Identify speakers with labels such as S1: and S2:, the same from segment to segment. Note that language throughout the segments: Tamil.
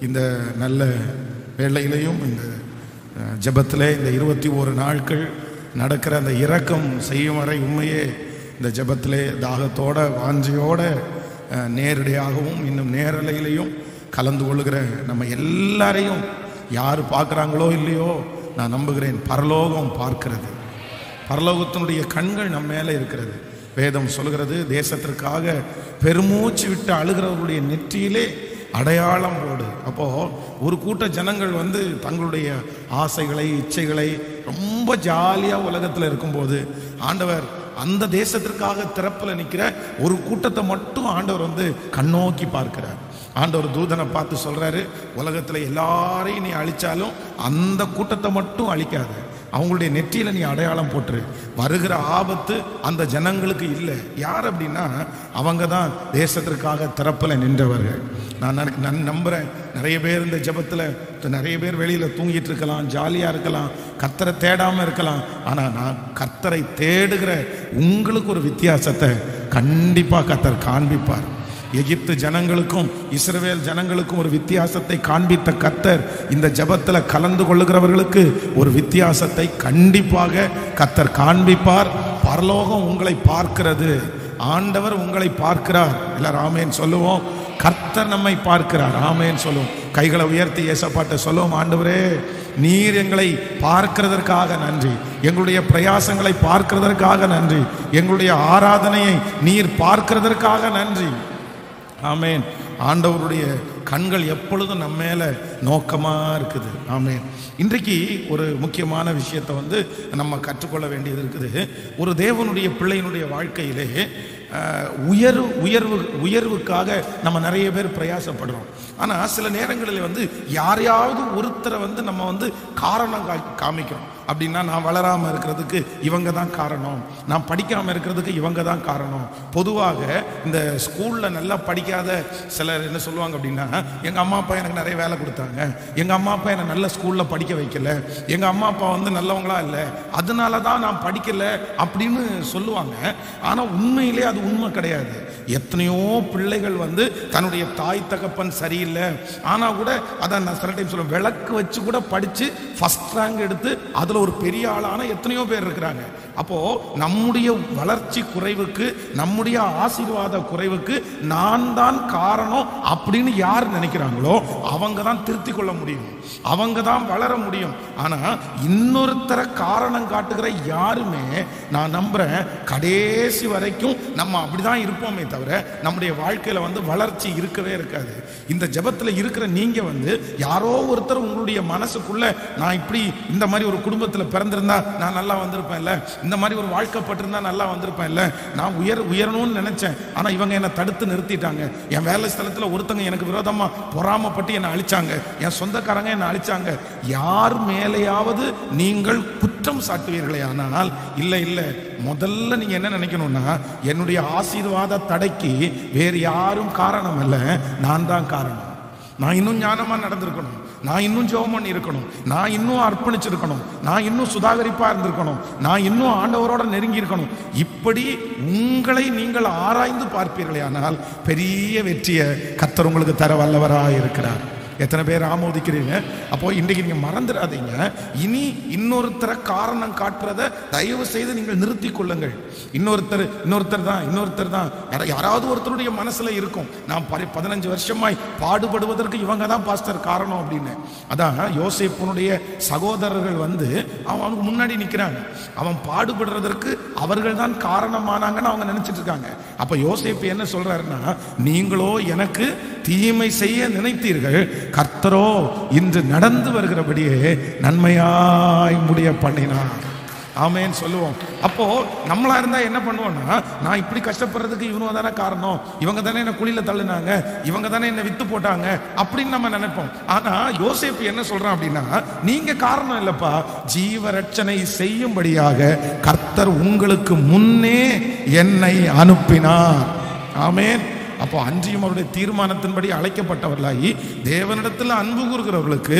S1: இந்த நல்ல வேளையிலையும் இந்த அஹ், ஜெபத்திலே இந்த இருபத்தி ஓரு நாட்கள் நடக்கிற அந்த இரக்கம் செய்யும் வரை உண்மையே இந்த ஜெபத்திலே தாகத்தோட வாஞ்சையோட அஹ், நேரடியாகவும் இன்னும் நேரலையிலையும் கலந்து கொள்கிற நம்ம எல்லாரையும் யார் பார்க்குறாங்களோ இல்லையோ நான் நம்புகிறேன் பரலோகம் பார்க்கிறது பரலோகத்தினுடைய கண்கள் நம்ம மேலே இருக்கிறது வேதம் சொல்கிறது தேசத்திற்காக பெருமூச்சு விட்டு அழுகிறவர்களுடைய நெற்றியிலே அடையாளம் போடு அப்போ ஒரு கூட்ட ஜனங்கள் வந்து தங்களுடைய ஆசைகளை இச்சைகளை ரொம்ப ஜாலியா உலகத்தில் இருக்கும்போது ஆண்டவர் அந்த தேசத்திற்காக திறப்பில் நிற்கிற ஒரு கூட்டத்தை மட்டும் ஆண்டவர் வந்து கண்ணோக்கி பார்க்கிறார் ஆண்டவர் தூதனை பார்த்து சொல்றாரு உலகத்துல எல்லாரையும் நீ அழிச்சாலும் அந்த கூட்டத்தை மட்டும் அழிக்காத அவங்களுடைய நெற்றியில நீ அடையாளம் போட்டுரு வருகிற ஆபத்து அந்த ஜனங்களுக்கு இல்லை யார் அப்படின்னா அவங்க தான் தேசத்திற்காக திறப்பில் நின்றவர்கள் நான் நன- நான் நம்புறேன் நிறைய பேர் இந்த ஜெபத்துல நிறைய பேர் வெளியில தூங்கிட்டு இருக்கலாம் ஜாலியா இருக்கலாம் கர்த்தரை தேடாம இருக்கலாம் ஆனா நான் கர்த்தரை தேடுகிற உங்களுக்கு ஒரு வித்தியாசத்தை கண்டிப்பா கர்த்தர் காண்பிப்பார் எகிப்து ஜனங்களுக்கும் இஸ்ரவேல் ஜனங்களுக்கும் ஒரு வித்தியாசத்தை காண்பித்த கர்த்தர் இந்த ஜெபத்துல கலந்து கொள்ளுகிறவர்களுக்கு ஒரு வித்தியாசத்தை கண்டிப்பாக கர்த்தர் காண்பிப்பார் பரலோகம் உங்களை பார்க்கிறது ஆண்டவர் உங்களை பார்க்கிறார் எல்லாரும் ஆமேன் சொல்லுவோம் கர்த்தர் நம்மை பார்க்கிறார் ஆமேன் சொல்லுவோம் கைகளை உயர்த்தி ஏசப்பாட்ட சொல்லுவோம் ஆண்டவரே நீர் எங்களை பார்க்கிறதற்காக நன்றி எங்களுடைய பிரயாசங்களை பார்க்கிறதற்காக நன்றி எங்களுடைய ஆராதனையை நீர் பார்க்கிறதற்காக நன்றி ஆமேன் ஆண்டவருடைய கண்கள் எப்பொழுதும் நம்ம மேல நோக்கமா இருக்குது ஆமேன் இன்றைக்கு ஒரு முக்கியமான விஷயத்தை வந்து நம்ம கற்றுக்கொள்ள வேண்டியது இருக்குது ஒரு தேவனுடைய பிள்ளையினுடைய வாழ்க்கையிலே அஹ், உயர்வு உயர்வு உயர்வுக்காக நம்ம நிறைய பேர் பிரயாசப்படுறோம் ஆனா சில நேரங்களில் வந்து யாரையாவது ஒருத்தரை வந்து நம்ம வந்து காரணம் கா- காமிக்கிறோம் அப்படின்னா நான் வளராம இருக்கிறதுக்கு இவங்க தான் காரணம் நான் படிக்காம இருக்கிறதுக்கு இவங்க தான் காரணம் பொதுவாக இந்த ஸ்கூல்ல நல்லா படிக்காத சிலர் என்ன சொல்லுவாங்க அப்படின்னா எங்க அம்மா அப்பா எனக்கு நிறைய வேலை கொடுத்தாங்க எங்க அம்மா அப்பா என்னை நல்ல ஸ்கூல்ல படிக்க வைக்கல எங்க அம்மா அப்பா வந்து நல்லவங்களா இல்லை அதனால தான் நான் படிக்கல அப்படின்னு சொல்லுவாங்க ஆனா உண்மையிலே அது உண்மை கிடையாது எத்தனையோ பிள்ளைகள் வந்து தன்னுடைய தாய் தகப்பன் சரியில்லை ஆனா கூட அதான் நான் சில டைம் சொல்லுவேன் விளக்கு வச்சு கூட படிச்சு ஃபர்ஸ்ட் ரேங்க் எடுத்து அதுல ஒரு பெரிய ஆளான எத்தனையோ பேர் இருக்கிறாங்க அப்போ நம்முடைய வளர்ச்சி குறைவுக்கு நம்முடைய ஆசீர்வாத குறைவுக்கு நான் தான் காரணம் அப்படின்னு யார் நினைக்கிறாங்களோ அவங்க தான் திருத்தி கொள்ள முடியும் அவங்க தான் வளர முடியும் ஆனா இன்னொருத்தரை காரணம் காட்டுகிற யாருமே நான் நம்புறேன் கடைசி வரைக்கும் நம்ம அப்படிதான் இருப்போமே தவிர நம்முடைய வாழ்க்கையில வந்து வளர்ச்சி இருக்கவே இருக்காது இந்த ஜெபத்துல இருக்கிற நீங்க வந்து யாரோ ஒருத்தர் உங்களுடைய மனசுக்குள்ள நான் இப்படி இந்த மாதிரி ஒரு குடும்பத்துல பிறந்திருந்தா நான் நல்லா வந்திருப்பேன்ல இந்த மாதிரி ஒரு வாழ்க்கைப்பட்டிருந்தா நல்லா வந்திருப்பேன்ல நான் உயர் உயரணும்னு நினைச்சேன் ஆனா இவங்க என்னை தடுத்து நிறுத்திட்டாங்க என் வேலை ஸ்தலத்துல ஒருத்தங்க எனக்கு விரோதமா பொறாமப்பட்டு என்னை அழிச்சாங்க என் சொந்தக்காரங்க என்னை அழிச்சாங்க யார் மேலேயாவது நீங்கள் குற்றம் சாட்டுவீர்களே ஆனால் இல்லை இல்லை முதல்ல நீங்க என்ன நினைக்கணும்னா என்னுடைய ஆசீர்வாத தடைக்கு வேறு யாரும் காரணம் அல்ல நான் தான் காரணம் நான் இன்னும் ஞானமா நடந்திருக்கணும் நான் இன்னும் ஜெபம் பண்ணி இருக்கணும் நான் இன்னும் அர்ப்பணிச்சிருக்கணும் நான் இன்னும் சுதாகரிப்பா இருந்திருக்கணும் நான் இன்னும் ஆண்டவரோட நெருங்கி இருக்கணும் இப்படி உங்களை நீங்கள் ஆராய்ந்து பார்ப்பீர்களே ஆனால் பெரிய வெற்றியை கத்தர் உங்களுக்கு தர வல்லவராக இருக்கிறார் எத்தனை பேர் ஆமோதிக்கிறீங்க அப்போ இன்றைக்கு நீங்க மறந்துடாதீங்க இனி இன்னொருத்தரை காரணம் காட்டுறத தயவு செய்து நீங்கள் நிறுத்தி கொள்ளுங்கள் இன்னொருத்தர் இன்னொருத்தர் தான் இன்னொருத்தர் தான் யாரா- யாராவது ஒருத்தருடைய மனசுல இருக்கும் நான் பரி- பதினஞ்சு வருஷமாய் பாடுபடுவதற்கு இவங்க தான் பாஸ்டர் காரணம் அப்படின்னு அதான் யோசேப்பனுடைய சகோதரர்கள் வந்து அவன் அவனுக்கு முன்னாடி நிக்கிறாங்க அவன் பாடுபடுறதற்கு அவர்கள் தான் காரணமானாங்கன்னு அவங்க நினைச்சிட்டு இருக்காங்க அப்ப யோசேப்பு என்ன சொல்றாருன்னா நீங்களோ எனக்கு தீமை செய்ய நினைத்தீர்கள் கர்த்தரோ இன்று நடந்து வருகிறபடியே நன்மையாய் முடிய பண்ணினார் ஆமேன்னு சொல்லுவோம் அப்போ நம்மளா இருந்தா என்ன பண்ணுவோம்னா நான் இப்படி கஷ்டப்படுறதுக்கு இவனுங்க தானே காரணம் இவங்க தானே என்ன குழியில தள்ளுனாங்க இவங்க தானே என்ன வித்து போட்டாங்க அப்படின்னு நம்ம நினைப்போம் ஆனா யோசேப்பு என்ன சொல்றான் அப்படின்னா நீங்க காரணம் இல்லப்பா ஜீவ ரட்சனை செய்யும்படியாக கர்த்தர் உங்களுக்கு முன்னே என்னை அனுப்பினார் ஆமேன் அப்போ அன்றியும் அவருடைய தீர்மானத்தின்படி அழைக்கப்பட்டவர்களாகி தேவனிடத்தில் அன்பு கூறுகிறவர்களுக்கு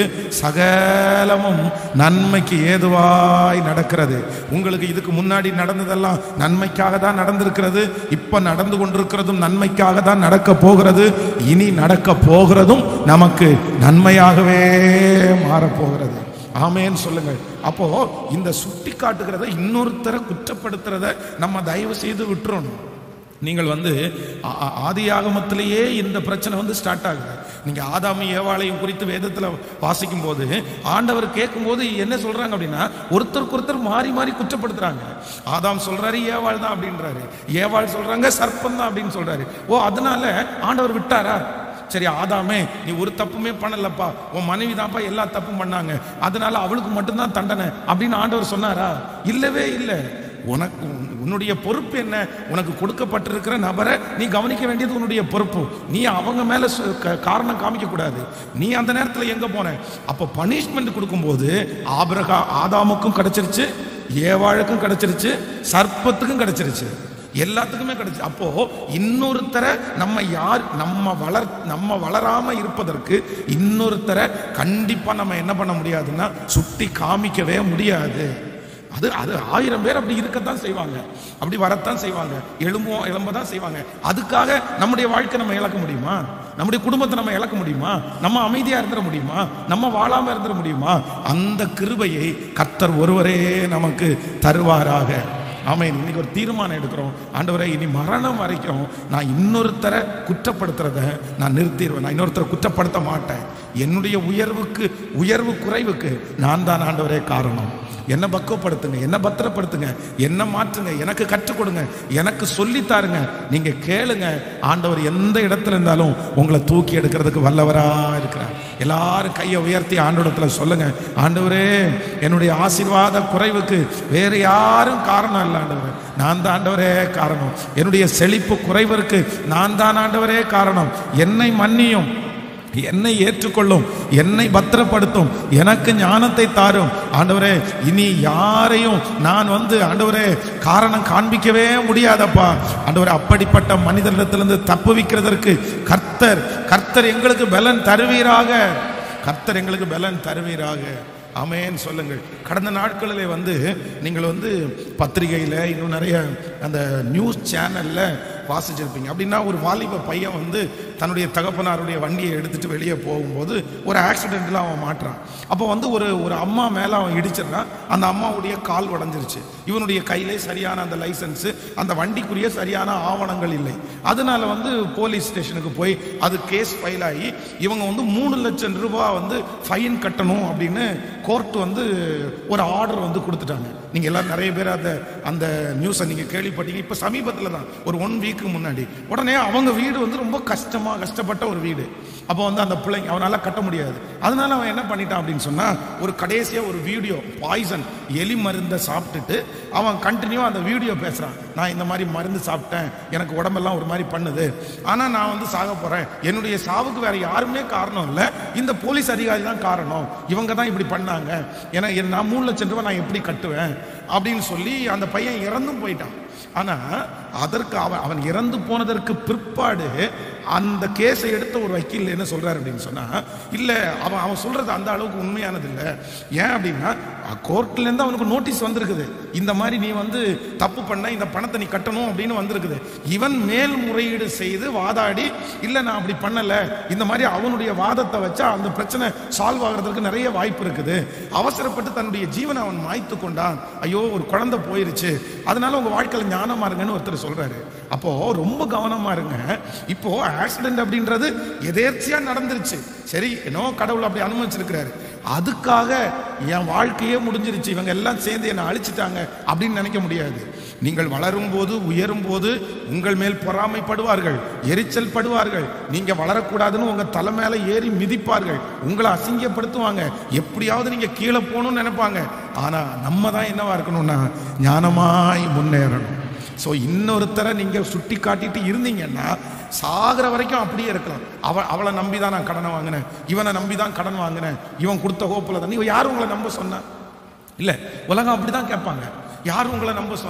S1: சகலமும் நன்மைக்கு ஏதுவாய் நடக்கிறது உங்களுக்கு இதுக்கு முன்னாடி நடந்ததெல்லாம் நன்மைக்காக தான் நடந்திருக்கிறது இப்ப நடந்து கொண்டிருக்கிறதும் நன்மைக்காக தான் நடக்க போகிறது இனி நடக்க போகிறதும் நமக்கு நன்மையாகவே மாறப்போகிறது ஆமேன்னு சொல்லுங்கள் அப்போ இந்த சுட்டி காட்டுகிறத இன்னொருத்தரை குற்றப்படுத்துறத நம்ம தயவு செய்து விட்டுறணும் நீங்கள் வந்து ஆ- ஆ- ஆதியாகமத்திலேயே இந்த பிரச்சனை வந்து ஸ்டார்ட் ஆகுது நீங்க ஆதாமி ஏவாளையும் குறித்து வேதத்துல வாசிக்கும் போது ஆண்டவர் கேட்கும்போது என்ன சொல்றாங்க அப்படின்னா ஒருத்தருக்கு ஒருத்தர் மாறி மாறி குற்றப்படுத்துறாங்க ஆதாம் சொல்றாரு ஏவாள் தான் அப்படின்றாரு ஏவாள் சொல்றாங்க சர்ப்பம் தான் அப்படின்னு சொல்றாரு ஓ அதனால ஆண்டவர் விட்டாரா சரி ஆதாமே நீ ஒரு தப்புமே பண்ணலப்பா உன் மனைவி தான்ப்பா எல்லா தப்பும் பண்ணாங்க அதனால அவளுக்கு மட்டும்தான் தண்டனை அப்படின்னு ஆண்டவர் சொன்னாரா இல்லவே இல்லை உனக்கு உன்- உன்னுடைய பொறுப்பு என்ன உனக்கு கொடுக்கப்பட்டிருக்கிற நபரை நீ கவனிக்க வேண்டியது உன்னுடைய பொறுப்பு நீ அவங்க மேல சு- க- காரணம் காமிக்க கூடாது நீ அந்த நேரத்தில் எங்க போன அப்போ பனிஷ்மெண்ட் கொடுக்கும்போது ஆபிரகா ஆதாமுக்கும் கிடைச்சிருச்சு ஏவாளுக்கும் கிடைச்சிருச்சு சர்ப்பத்துக்கும் கிடைச்சிருச்சு எல்லாத்துக்குமே கிடைச்சு அப்போ இன்னொருத்தரை நம்ம யார் நம்ம வளர் நம்ம வளராம இருப்பதற்கு இன்னொருத்தரை கண்டிப்பா நம்ம என்ன பண்ண முடியாதுன்னா சுட்டி காமிக்கவே முடியாது அது அது ஆயிரம் பேர் அப்படி இருக்கத்தான் செய்வாங்க அப்படி வரத்தான் செய்வாங்க எழும்போ எழும்ப தான் செய்வாங்க அதுக்காக நம்முடைய வாழ்க்கை நம்ம இழக்க முடியுமா நம்முடைய குடும்பத்தை நம்ம இழக்க முடியுமா நம்ம அமைதியா இருந்துட முடியுமா நம்ம வாழாம இருந்துட முடியுமா அந்த கிருபையை கர்த்தர் ஒருவரே நமக்கு தருவாராக ஆமென் இன்னைக்கு ஒரு தீர்மானம் எடுக்கிறோம் ஆண்டவரே இனி மரணம் வரைக்கும் நான் இன்னொருத்தரை குற்றப்படுத்துறத நான் நிறுத்திடுவேன் நான் இன்னொருத்தரை குற்றப்படுத்த மாட்டேன் என்னுடைய உயர்வுக்கு உயர்வு குறைவுக்கு நான் தான் ஆண்டவரே காரணம் என்ன பக்குவப்படுத்துங்க என்ன பத்திரப்படுத்துங்க என்ன மாற்றுங்க எனக்கு கற்றுக் கொடுங்க எனக்கு சொல்லித் தாருங்க நீங்க கேளுங்க ஆண்டவர் எந்த இடத்துல இருந்தாலும் உங்களை தூக்கி எடுக்கிறதுக்கு வல்லவரா இருக்கிறார் எல்லாரும் கையை உயர்த்தி ஆண்டவரத்துல சொல்லுங்க ஆண்டவரே என்னுடைய ஆசீர்வாத குறைவுக்கு வேற யாரும் காரணம் இல்லை ஆண்டவரே நான் தான் ஆண்டவரே காரணம் என்னுடைய செழிப்பு குறைவிற்கு நான் தான் ஆண்டவரே காரணம் என்னை மன்னியும் என்னை ஏற்றுக்கொள்ளும் என்னை பத்திரப்படுத்தும் எனக்கு ஞானத்தை தாரும் ஆண்டவரே இனி யாரையும் நான் வந்து ஆண்டவரே காரணம் காண்பிக்கவே முடியாதப்பா ஆண்டவரே அப்படிப்பட்ட மனிதனிடத்திலிருந்து தப்புவிக்கிறதற்கு கர்த்தர் கர்த்தர் எங்களுக்கு பலன் தருவீராக கர்த்தர் எங்களுக்கு பலன் தருவீராக ஆமென் சொல்லுங்கள் கடந்த நாட்களிலே வந்து நீங்கள் வந்து பத்திரிகையில் இன்னும் நிறைய அந்த நியூஸ் சேனலில் வாசிச்சிருப்பீங்க அப்படின்னா ஒரு வாலிப பையன் வந்து தன்னுடைய தகப்பனாருடைய வண்டியை எடுத்துட்டு வெளியே போகும்போது ஒரு ஆக்சிடென்ட்ல அவன் மாட்டுறான் அப்போ வந்து ஒரு ஒரு அம்மா மேலே அவன் இடிச்சிடுறான் அந்த அம்மாவுடைய கால் உடஞ்சிருச்சு இவனுடைய கையிலே சரியான அந்த லைசன்ஸ் அந்த வண்டிக்குரிய சரியான ஆவணங்கள் இல்லை அதனால வந்து போலீஸ் ஸ்டேஷனுக்கு போய் அது கேஸ் ஃபைல் ஆகி இவங்க வந்து மூணு லட்சம் ரூபாய் வந்து ஃபைன் கட்டணும் அப்படின்னு கோர்ட் வந்து ஒரு ஆர்டர் வந்து கொடுத்துட்டாங்க நீங்க எல்லாரும் நிறைய பேர் அந்த அந்த நியூஸை நீங்க கேள்விப்பட்டீங்க இப்ப சமீபத்துல தான் ஒரு ஒன் வீக்கு முன்னாடி உடனே அவங்க வீடு வந்து ரொம்ப கஷ்டமா கஷ்டப்பட்ட ஒரு வீடு அப்போ வந்து அந்த பிள்ளைங்க அவனால கட்ட முடியாது அதனால அவன் என்ன பண்ணிட்டான் அப்படின்னு சொன்னா ஒரு கடைசியா ஒரு வீடியோ பாய்சன் எலி மருந்தை சாப்பிட்டுட்டு அவன் கண்டினியூவா அந்த வீடியோ பேசுறான் நான் இந்த மாதிரி மருந்து சாப்பிட்டேன் எனக்கு உடம்பெல்லாம் ஒரு மாதிரி பண்ணுது ஆனா நான் வந்து சாக போறேன் என்னுடைய சாவுக்கு வேற யாருமே காரணம் இல்லை இந்த போலீஸ் அதிகாரி தான் காரணம் இவங்க தான் இப்படி பண்ணாங்க ஏன்னா என் நான் மூணு லட்சம் ரூபாய் நான் எப்படி கட்டுவேன் அப்படின்னு சொல்லி அந்த பையன் இறந்தும் போயிட்டான் ஆனா அதற்கு அவன் அவன் இறந்து போனதற்கு பிற்பாடு அந்த கேஸை எடுத்த ஒரு வக்கீல் என்ன சொல்றாரு அப்படின்னு சொன்னா இல்ல அவன் அவன் சொல்றது அந்த அளவுக்கு உண்மையானது இல்ல ஏன் அப்படின்னா கோர்ட்ல இருந்து அவனுக்கு நோட்டீஸ் வந்திருக்குது இந்த மாதிரி நீ வந்து தப்பு பண்ண இந்த பணத்தை நீ கட்டணும் அப்படின்னு வந்திருக்குது இவன் மேல்முறையீடு செய்து வாதாடி இல்ல நான் அப்படி பண்ணல இந்த மாதிரி அவனுடைய வாதத்தை வச்சா அந்த பிரச்சனை சால்வ் ஆகிறதுக்கு நிறைய வாய்ப்பு இருக்குது அவசரப்பட்டு தன்னுடைய ஜீவனை அவன் மாய்த்து கொண்டான் ஐயோ ஒரு குழந்தை போயிருச்சு அதனால உங்க வாழ்க்கையில ஞானமா இருங்கன்னு ஒருத்தர் சொல்றாரு அப்போ ரொம்ப கவனமா இருங்க இப்போ ஆக்சிடென்ட் அப்படின்றது எதேர்ச்சியா நடந்துருச்சு சரி என்னோ கடவுள் அப்படி அனுமதிச்சிருக்கிறாரு அதுக்காக என் வாழ்க்கையே முடிஞ்சிருச்சு இவங்க எல்லாம் சேர்ந்து என்னை அழிச்சிட்டாங்க அப்படின்னு நினைக்க முடியாது நீங்கள் வளரும் போது உயரும் போது உங்கள் மேல் பொறாமைப்படுவார்கள் எரிச்சல் படுவார்கள் நீங்க வளரக்கூடாதுன்னு உங்க தலை மேல ஏறி மிதிப்பார்கள் உங்களை அசிங்கப்படுத்துவாங்க எப்படியாவது நீங்க கீழே போகணும்னு நினைப்பாங்க ஆனா நம்ம தான் என்னவா இருக்கணும்னா ஞானமாய் முன்னேறணும் ஸோ இன்னொருத்தரை நீங்க சுட்டி காட்டிட்டு இருந்தீங்கன்னா சாகிற வரைக்கும் அப்படியே இருக்கலாம் அவ அவளை நம்பி தான் நான் கடனை வாங்கினேன் இவனை நம்பி தான் கடன் வாங்கினேன் இவன் கொடுத்த ஹோப்பில் தான் நீ யார் உங்களை நம்ப சொன்னா இல்ல உலகம் அப்படிதான் கேட்பாங்க யார் உங்களை நம்ப சொன்னா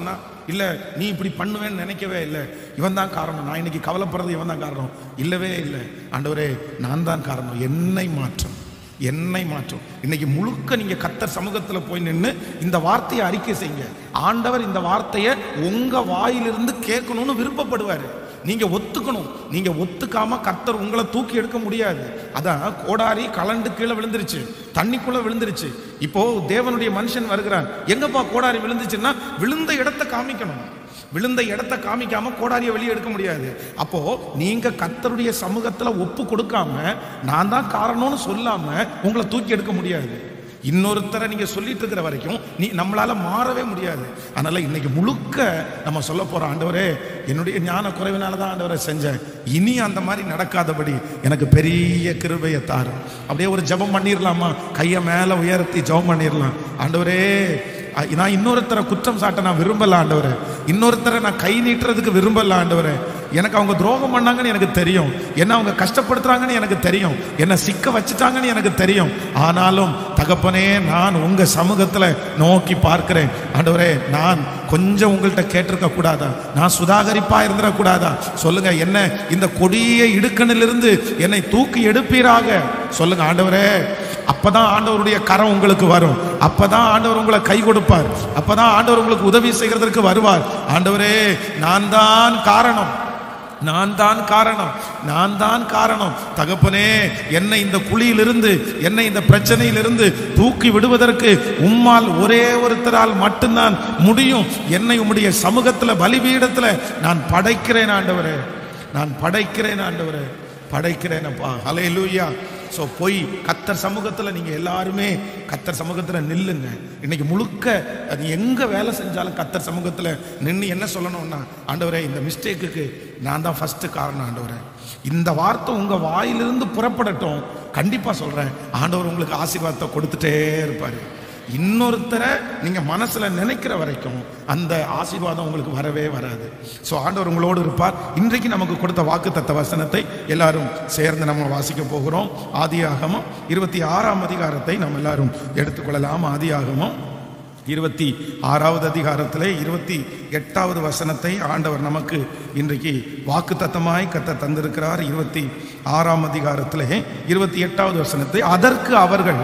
S1: இல்ல நீ இப்படி பண்ணுவேன்னு நினைக்கவே இல்லை இவன் தான் காரணம் நான் இன்னைக்கு கவலைப்படுறது இவன் தான் காரணம் இல்லவே இல்லை ஆண்டவரே நான் தான் காரணம் என்னை மாற்றும் என்னை மாற்றும் இன்னைக்கு முழுக்க நீங்க கத்தர் சமூகத்துல போய் நின்று இந்த வார்த்தையை அறிக்கை செய்யுங்க ஆண்டவர் இந்த வார்த்தையை உங்க வாயிலிருந்து கேட்கணும்னு விருப்பப்படுவாரு நீங்க ஒத்துக்கணும் நீங்க ஒத்துக்காம கத்தர் உங்களை தூக்கி எடுக்க முடியாது அதான் கோடாரி கலண்டு கீழே விழுந்துருச்சு தண்ணிக்குள்ள விழுந்துருச்சு இப்போ தேவனுடைய மனுஷன் வருகிறான் எங்கப்பா கோடாரி விழுந்துச்சுன்னா விழுந்த இடத்தை காமிக்கணும் விழுந்த இடத்தை காமிக்காம கோடாரியை வெளியே எடுக்க முடியாது அப்போ நீங்க கத்தருடைய சமூகத்துல ஒப்பு கொடுக்காம நான் தான் காரணம்னு சொல்லாம உங்களை தூக்கி எடுக்க முடியாது இன்னொருத்தரை நீங்க சொல்லிட்டு இருக்கிற வரைக்கும் நீ நம்மளால மாறவே முடியாது அதனால இன்னைக்கு முழுக்க நம்ம சொல்ல போற ஆண்டவரே என்னுடைய ஞான குறைவினால தான் ஆண்டவரை செஞ்சேன் இனி அந்த மாதிரி நடக்காதபடி எனக்கு பெரிய கிருபையை தாரு அப்படியே ஒரு ஜெபம் பண்ணிடலாமா கையை மேல உயர்த்தி ஜெபம் பண்ணிடலாம் ஆண்டவரே அ- நான் இன்னொருத்தரை குற்றம் சாட்ட நான் விரும்பல ஆண்டவரே இன்னொருத்தரை நான் கை நீட்டுறதுக்கு விரும்பல ஆண்டவரே எனக்கு அவங்க துரோகம் பண்ணாங்கன்னு எனக்கு தெரியும் என்ன அவங்க கஷ்டப்படுத்துறாங்கன்னு எனக்கு தெரியும் என்ன சிக்க வச்சுட்டாங்கன்னு எனக்கு தெரியும் ஆனாலும் தகப்பனே நான் உங்க சமூகத்துல நோக்கி பார்க்கிறேன் ஆண்டவரே நான் கொஞ்சம் உங்கள்கிட்ட கேட்டிருக்க கூடாதா நான் சுதாகரிப்பா இருந்துட கூடாதா சொல்லுங்க என்ன இந்த கொடிய இடுக்கணிலிருந்து என்னை தூக்கி எடுப்பீராக சொல்லுங்க ஆண்டவரே அப்பதான் ஆண்டவருடைய கரம் உங்களுக்கு வரும் அப்பதான் ஆண்டவர் உங்களை கை கொடுப்பார் அப்பதான் ஆண்டவர் உங்களுக்கு உதவி செய்கிறதற்கு வருவார் ஆண்டவரே நான் தான் காரணம் நான் தான் காரணம் நான் தான் காரணம் தகப்பனே என்னை இந்த குழியிலிருந்து என்னை இந்த பிரச்சனையிலிருந்து தூக்கி விடுவதற்கு உம்மால் ஒரே ஒருத்தரால் மட்டும்தான் முடியும் என்னை உம்முடைய சமூகத்துல பலிபீடத்துல நான் படைக்கிறேன் ஆண்டவரே நான் படைக்கிறேன் ஆண்டவரே படைக்கிறேன் அப்பா ஹலே லூயா ஸோ போய் கத்தர் சமூகத்தில் நீங்கள் எல்லாருமே கத்தர் சமூகத்தில் நில்லுங்க இன்னைக்கு முழுக்க அது எங்கே வேலை செஞ்சாலும் கத்தர் சமூகத்தில் நின்று என்ன சொல்லணும்னா ஆண்டவரே இந்த மிஸ்டேக்குக்கு நான் தான் ஃபர்ஸ்ட் காரணம் ஆண்டவரே இந்த வார்த்தை உங்கள் வாயிலிருந்து புறப்படட்டும் கண்டிப்பாக சொல்கிறேன் ஆண்டவர் உங்களுக்கு ஆசீர்வாதத்தை கொடுத்துட்டே இருப்பார் இன்னொருத்தரை நீங்க மனசுல நினைக்கிற வரைக்கும் அந்த ஆசீர்வாதம் உங்களுக்கு வரவே வராது ஸோ ஆண்டவர் உங்களோடு இருப்பார் இன்றைக்கு நமக்கு கொடுத்த வாக்குத்தத்த வசனத்தை எல்லாரும் சேர்ந்து நம்ம வாசிக்க போகிறோம் ஆதியாகமம் இருபத்தி ஆறாம் அதிகாரத்தை நம்ம எல்லாரும் எடுத்துக்கொள்ளலாம் ஆதியாகமம் இருபத்தி ஆறாவது அதிகாரத்திலே இருபத்தி எட்டாவது வசனத்தை ஆண்டவர் நமக்கு இன்றைக்கு வாக்குத்தத்தமாய் கத்த தந்திருக்கிறார் இருபத்தி ஆறாம் அதிகாரத்திலே இருபத்தி எட்டாவது வசனத்தை அதற்கு அவர்கள்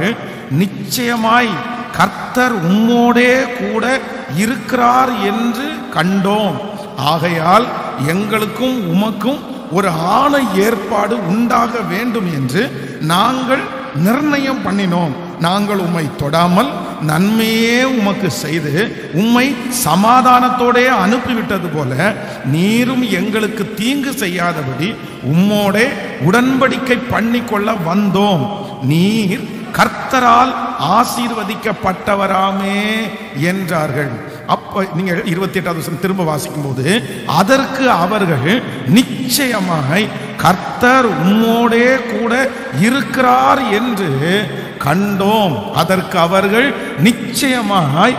S1: நிச்சயமாய் கர்த்தர் உம்மோடே கூட இருக்கிறார் என்று கண்டோம் ஆகையால் எங்களுக்கும் உமக்கும் ஒரு ஆணை ஏற்பாடு உண்டாக வேண்டும் என்று நாங்கள் நிர்ணயம் பண்ணினோம் நாங்கள் உம்மை தொடாமல் நன்மையே உமக்கு செய்து உம்மை சமாதானத்தோடே அனுப்பிவிட்டது போல நீரும் எங்களுக்கு தீங்கு செய்யாதபடி உம்மோடே உடன்படிக்கை பண்ணிக்கொள்ள வந்தோம் நீர் கர்த்தரால் ஆசீர்வதிக்கப்பட்டவராமே என்றார்கள் அப்ப நீங்க இருபத்தி எட்டாவது வசனம் திரும்ப வாசிக்கும் போது அதற்கு அவர்கள் நிச்சயமாய் கர்த்தர் உம்மோடே கூட இருக்கிறார் என்று கண்டோம் அதற்கு அவர்கள் நிச்சயமாய்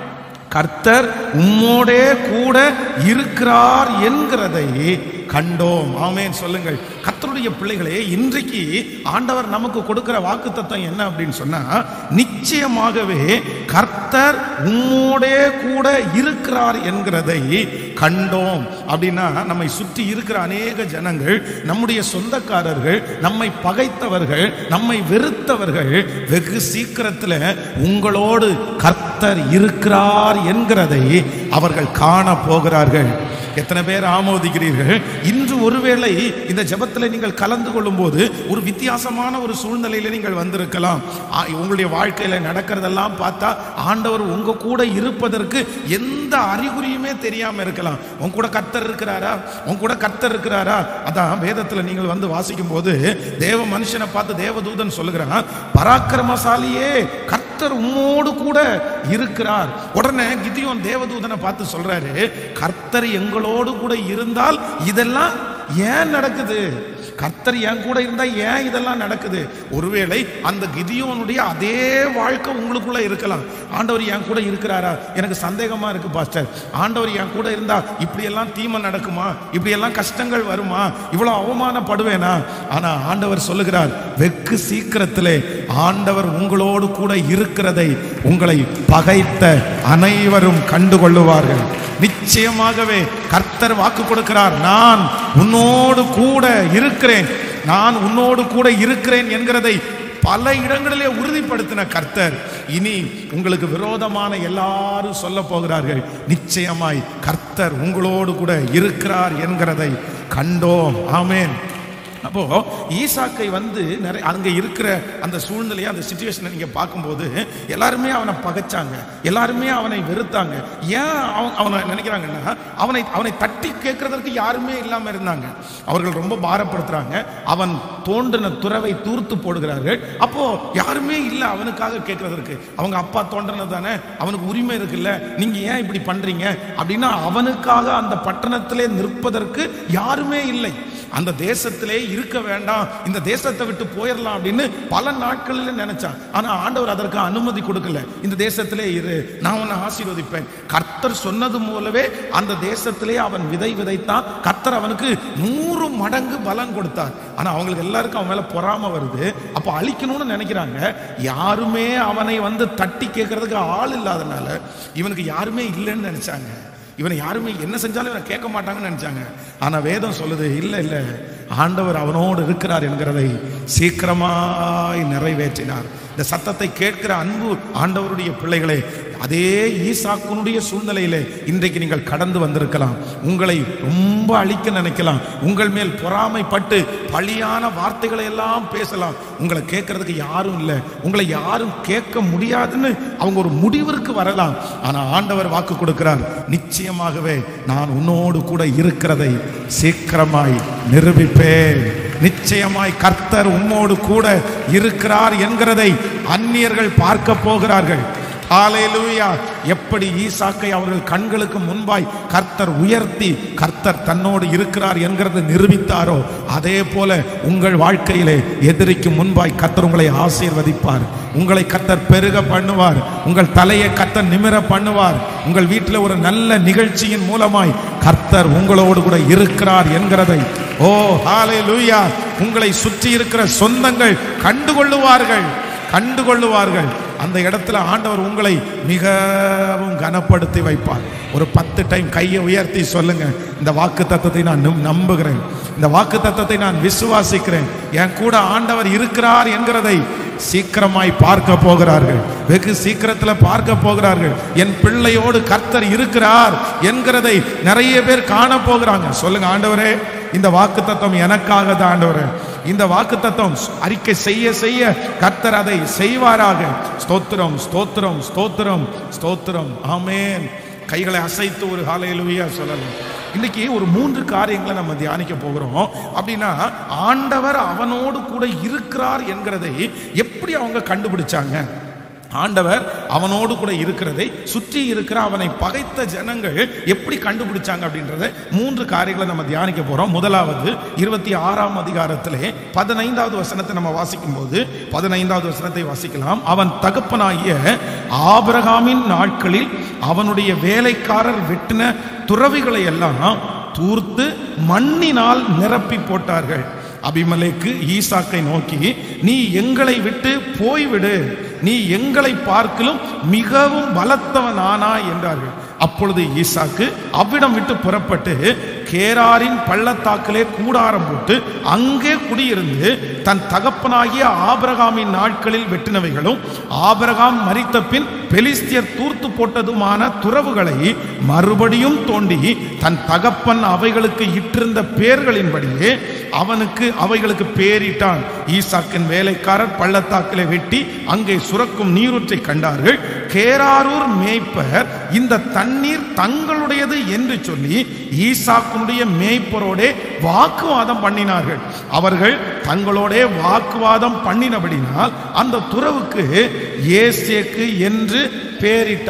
S1: கர்த்தர் உம்மோடே கூட இருக்கிறார் என்கிறதை கண்டோம் ஆமேன் சொல்லுங்கள் கர்த்தருடைய பிள்ளைகளே இன்றைக்கு ஆண்டவர் நமக்கு கொடுக்கிற வாக்கு என்ன அப்படின்னு சொன்னா நிச்சயமாகவே கர்த்தர் உம்மோடே கூட இருக்கிறார் என்கிறதை கண்டோம் அப்படின்னா நம்மை சுற்றி இருக்கிற அநேக ஜனங்கள் நம்முடைய சொந்தக்காரர்கள் நம்மை பகைத்தவர்கள் நம்மை வெறுத்தவர்கள் வெகு சீக்கிரத்தில் உங்களோடு கர்த்தர் இருக்கிறார் என்கிறதை அவர்கள் காண போகிறார்கள் எத்தனை பேர் ஆமோதிக்கிறீர்கள் இன்று ஒருவேளை இந்த ஜெபத்தில் நீங்கள் கலந்து கொள்ளும் போது ஒரு வித்தியாசமான ஒரு சூழ்நிலையில நீங்கள் வந்திருக்கலாம் ஆ, உங்களுடைய வாழ்க்கையில நடக்கிறதெல்லாம் பார்த்தா ஆண்டவர் உங்க கூட இருப்பதற்கு எந்த அறிகுறியுமே தெரியாம இருக்கலாம் உங்க கூட கர்த்தர் இருக்கிறாரா உங்க கூட கர்த்தர் இருக்கிறாரா அதான் வேதத்துல நீங்கள் வந்து வாசிக்கும் போது தேவ மனுஷனை பார்த்து தேவதூதன் சொல்லுகிறான் பராக்கிரமசாலியே கர்த்தர் உம்மோடு கூட இருக்கிறார் உடனே கிதியோன் தேவதூதனை பார்த்து சொல்றாரு கர்த்தர் எங்களோடு கூட இருந்தால் இதெல்லாம் ஏன் நடக்குது கர்த்தர் என் கூட இருந்தா ஏன் இதெல்லாம் நடக்குது ஒருவேளை அந்த கிதியோனுடைய அதே வாழ்க்கை உங்களுக்குள்ள இருக்கலாம் ஆண்டவர் என் கூட இருக்கிறாரா எனக்கு சந்தேகமா இருக்கு பாஸ்டர் ஆண்டவர் என் கூட இருந்தா இப்படி எல்லாம் தீமை நடக்குமா இப்படி எல்லாம் கஷ்டங்கள் வருமா இவ்வளவு அவமானப்படுவேனா ஆனா ஆண்டவர் சொல்லுகிறார் வெகு சீக்கிரத்திலே ஆண்டவர் உங்களோடு கூட இருக்கிறதை உங்களை பகைத்த அனைவரும் கண்டுகொள்ளுவார்கள் நிச்சயமாகவே கர்த்தர் வாக்கு கொடுக்கிறார் நான் உன்னோடு கூட இருக்கிறேன் நான் உன்னோடு கூட இருக்கிறேன் என்கிறதை பல இடங்களிலே உறுதிப்படுத்தின கர்த்தர் இனி உங்களுக்கு விரோதமான எல்லாரும் சொல்ல போகிறார்கள் நிச்சயமாய் கர்த்தர் உங்களோடு கூட இருக்கிறார் என்கிறதை கண்டோம் ஆமென் அப்போ ஈசாக்கை வந்து நிறைய அங்க இருக்கிற அந்த சூழ்நிலையை அந்த சுச்சுவேஷனை நீங்க பார்க்கும்போது எல்லாருமே அவனை பகைச்சாங்க எல்லாருமே அவனை வெறுத்தாங்க ஏன் அவன் அவனை நினைக்கிறாங்கன்னா அவனை அவனை தட்டி கேட்கறதற்கு யாருமே இல்லாம இருந்தாங்க அவர்கள் ரொம்ப பாரப்படுத்துறாங்க அவன் தோண்டின துறவை தூர்த்து போடுகிறார்கள் அப்போ யாருமே இல்லை அவனுக்காக கேட்கறதற்கு அவங்க அப்பா தோண்டினது தானே அவனுக்கு உரிமை இருக்குல்ல நீங்க ஏன் இப்படி பண்றீங்க அப்படின்னா அவனுக்காக அந்த பட்டணத்திலே நிற்பதற்கு யாருமே இல்லை அந்த தேசத்திலே இருக்க வேண்டாம் இந்த தேசத்தை விட்டு போயிடலாம் அப்படின்னு பல நாட்களில் நினைச்சான் ஆனா ஆண்டவர் அதற்கு அனுமதி கொடுக்கல இந்த தேசத்திலே இரு நான் உன்னை ஆசீர்வதிப்பேன் கர்த்தர் சொன்னது போலவே அந்த தேசத்திலே அவன் விதை விதைத்தான் கர்த்தர் அவனுக்கு நூறு மடங்கு பலம் கொடுத்தார் ஆனா அவங்களுக்கு எல்லாருக்கும் அவன் மேல பொறாம வருது அப்ப அழிக்கணும்னு நினைக்கிறாங்க யாருமே அவனை வந்து தட்டி கேட்கறதுக்கு ஆள் இல்லாதனால இவனுக்கு யாருமே இல்லைன்னு நினைச்சாங்க இவனை யாருமே என்ன செஞ்சாலும் இவனை கேட்க மாட்டாங்கன்னு நினைச்சாங்க ஆனா வேதம் சொல்லுது இல்ல இல்ல ஆண்டவர் அவனோடு இருக்கிறார் என்கிறதை சீக்கிரமாய் நிறைவேற்றினார் இந்த சத்தத்தை கேட்கிற அன்பு ஆண்டவருடைய பிள்ளைகளே அதே ஈசாக்குனுடைய சூழ்நிலையிலே இன்றைக்கு நீங்கள் கடந்து வந்திருக்கலாம் உங்களை ரொம்ப அழிக்க நினைக்கலாம் உங்கள் மேல் பொறாமைப்பட்டு பழியான வார்த்தைகளை எல்லாம் பேசலாம் உங்களை கேட்கறதுக்கு யாரும் இல்லை உங்களை யாரும் கேட்க முடியாதுன்னு அவங்க ஒரு முடிவிற்கு வரலாம் ஆனா ஆண்டவர் வாக்கு கொடுக்கிறார் நிச்சயமாகவே நான் உன்னோடு கூட இருக்கிறதை சீக்கிரமாய் நிரூபிப்பேன் நிச்சயமாய் கர்த்தர் உம்மோடு கூட இருக்கிறார் என்கிறதை அந்நியர்கள் பார்க்க போகிறார்கள் ஹalleluya எப்படி ஈசாக்கை அவர்கள் கண்களுக்கு முன்பாய் கர்த்தர் உயர்த்தி கர்த்தர் தன்னோடு இருக்கிறார் என்கிறதை நிரூபித்தாரோ அதே போல உங்கள் வாழ்க்கையிலே எதிரிக்கு முன்பாய் கர்த்தர் உங்களை ஆசீர்வதிப்பார் உங்களை கர்த்தர் பெருக பண்ணுவார் உங்கள் தலையை கர்த்தர் நிமிர பண்ணுவார் உங்கள் வீட்டில் ஒரு நல்ல நிகழ்ச்சியின் மூலமாய் கர்த்தர் உங்களோடு கூட இருக்கிறார் என்கிறதை ஓ ஹalleluya உங்களை சுற்றி இருக்கிற சொந்தங்கள் கண்டுகொள்ளுவார்கள் கண்டுகொள்ளுவார்கள் அந்த இடத்துல ஆண்டவர் உங்களை மிகவும் கனப்படுத்தி வைப்பார் ஒரு பத்து டைம் கையை உயர்த்தி சொல்லுங்க இந்த வாக்கு தத்தத்தை நான் நம்- நம்புகிறேன் இந்த வாக்கு தத்தத்தை நான் விசுவாசிக்கிறேன் என் கூட ஆண்டவர் இருக்கிறார் என்கிறதை சீக்கிரமாய் பார்க்க போகிறார்கள் வெகு சீக்கிரத்தில் பார்க்க போகிறார்கள் என் பிள்ளையோடு கர்த்தர் இருக்கிறார் என்கிறதை நிறைய பேர் காண போகிறாங்க சொல்லுங்க ஆண்டவரே இந்த வாக்கு தத்துவம் எனக்காக தான் ஆண்டவரே இந்த வாக்கு தத்துவம் அறிக்கை செய்ய செய்ய கர்த்தர் அதை செய்வாராக ஸ்தோத்திரம் ஸ்தோத்திரம் ஸ்தோத்திரம் ஸ்தோத்திரம் ஆமென் கைகளை அசைத்து ஒரு ஹalleluya சொல்லலாம் இன்னைக்கு ஒரு மூன்று காரியங்களை நம்ம தியானிக்க போகிறோம் அப்படின்னா ஆண்டவர் அவனோடு கூட இருக்கிறார் என்கிறதை எப்படி அவங்க கண்டுபிடிச்சாங்க ஆண்டவர் அவனோடு கூட இருக்கிறதை சுற்றி இருக்கிற அவனை பகைத்த ஜனங்கள் எப்படி கண்டுபிடிச்சாங்க அப்படின்றத மூன்று காரியங்களை நம்ம தியானிக்க போறோம் முதலாவது இருபத்தி ஆறாம் அதிகாரத்திலே பதினைந்தாவது வசனத்தை நம்ம வாசிக்கும் போது பதினைந்தாவது வசனத்தை வாசிக்கலாம் அவன் தகப்பனாகிய ஆபிரகாமின் நாட்களில் அவனுடைய வேலைக்காரர் வெட்டின துறவிகளை எல்லாம் தூர்த்து மண்ணினால் நிரப்பி போட்டார்கள் அபிமலேக்கு ஈசாக்கை நோக்கி நீ எங்களை விட்டு போய்விடு நீ எங்களை பார்க்கலும் மிகவும் பலத்தவன் ஆனா என்றார்கள் அப்பொழுது ஈசாக்கு அவ்விடம் விட்டு புறப்பட்டு கேராரின் பள்ளத்தாக்கிலே கூடாரம் போட்டு அங்கே குடியிருந்து தன் தகப்பனாகிய ஆபிரகாமின் நாட்களில் வெட்டினவைகளும் ஆபிரகாம் மரித்த பின் பெலிஸ்தியர் தூர்த்து போட்டதுமான துறவுகளை மறுபடியும் தோண்டி தன் தகப்பன் அவைகளுக்கு இட்டிருந்த பேர்களின்படியே அவனுக்கு அவைகளுக்கு பேரிட்டான் ஈசாக்கின் வேலைக்காரர் பள்ளத்தாக்கிலே வெட்டி அங்கே சுரக்கும் நீரூற்றை கண்டார்கள் கேராரூர் மேய்ப்பர் இந்த தண்ணீர் தங்களுடையது என்று சொல்லி ஈசாக்குடைய மேய்ப்பரோடே வாக்குவாதம் பண்ணினார்கள் அவர்கள் தங்களோடே வாக்குவாதம் பண்ணினபடினால் அந்த துறவுக்கு ஏசேக்கு என்று பேரிட்டான்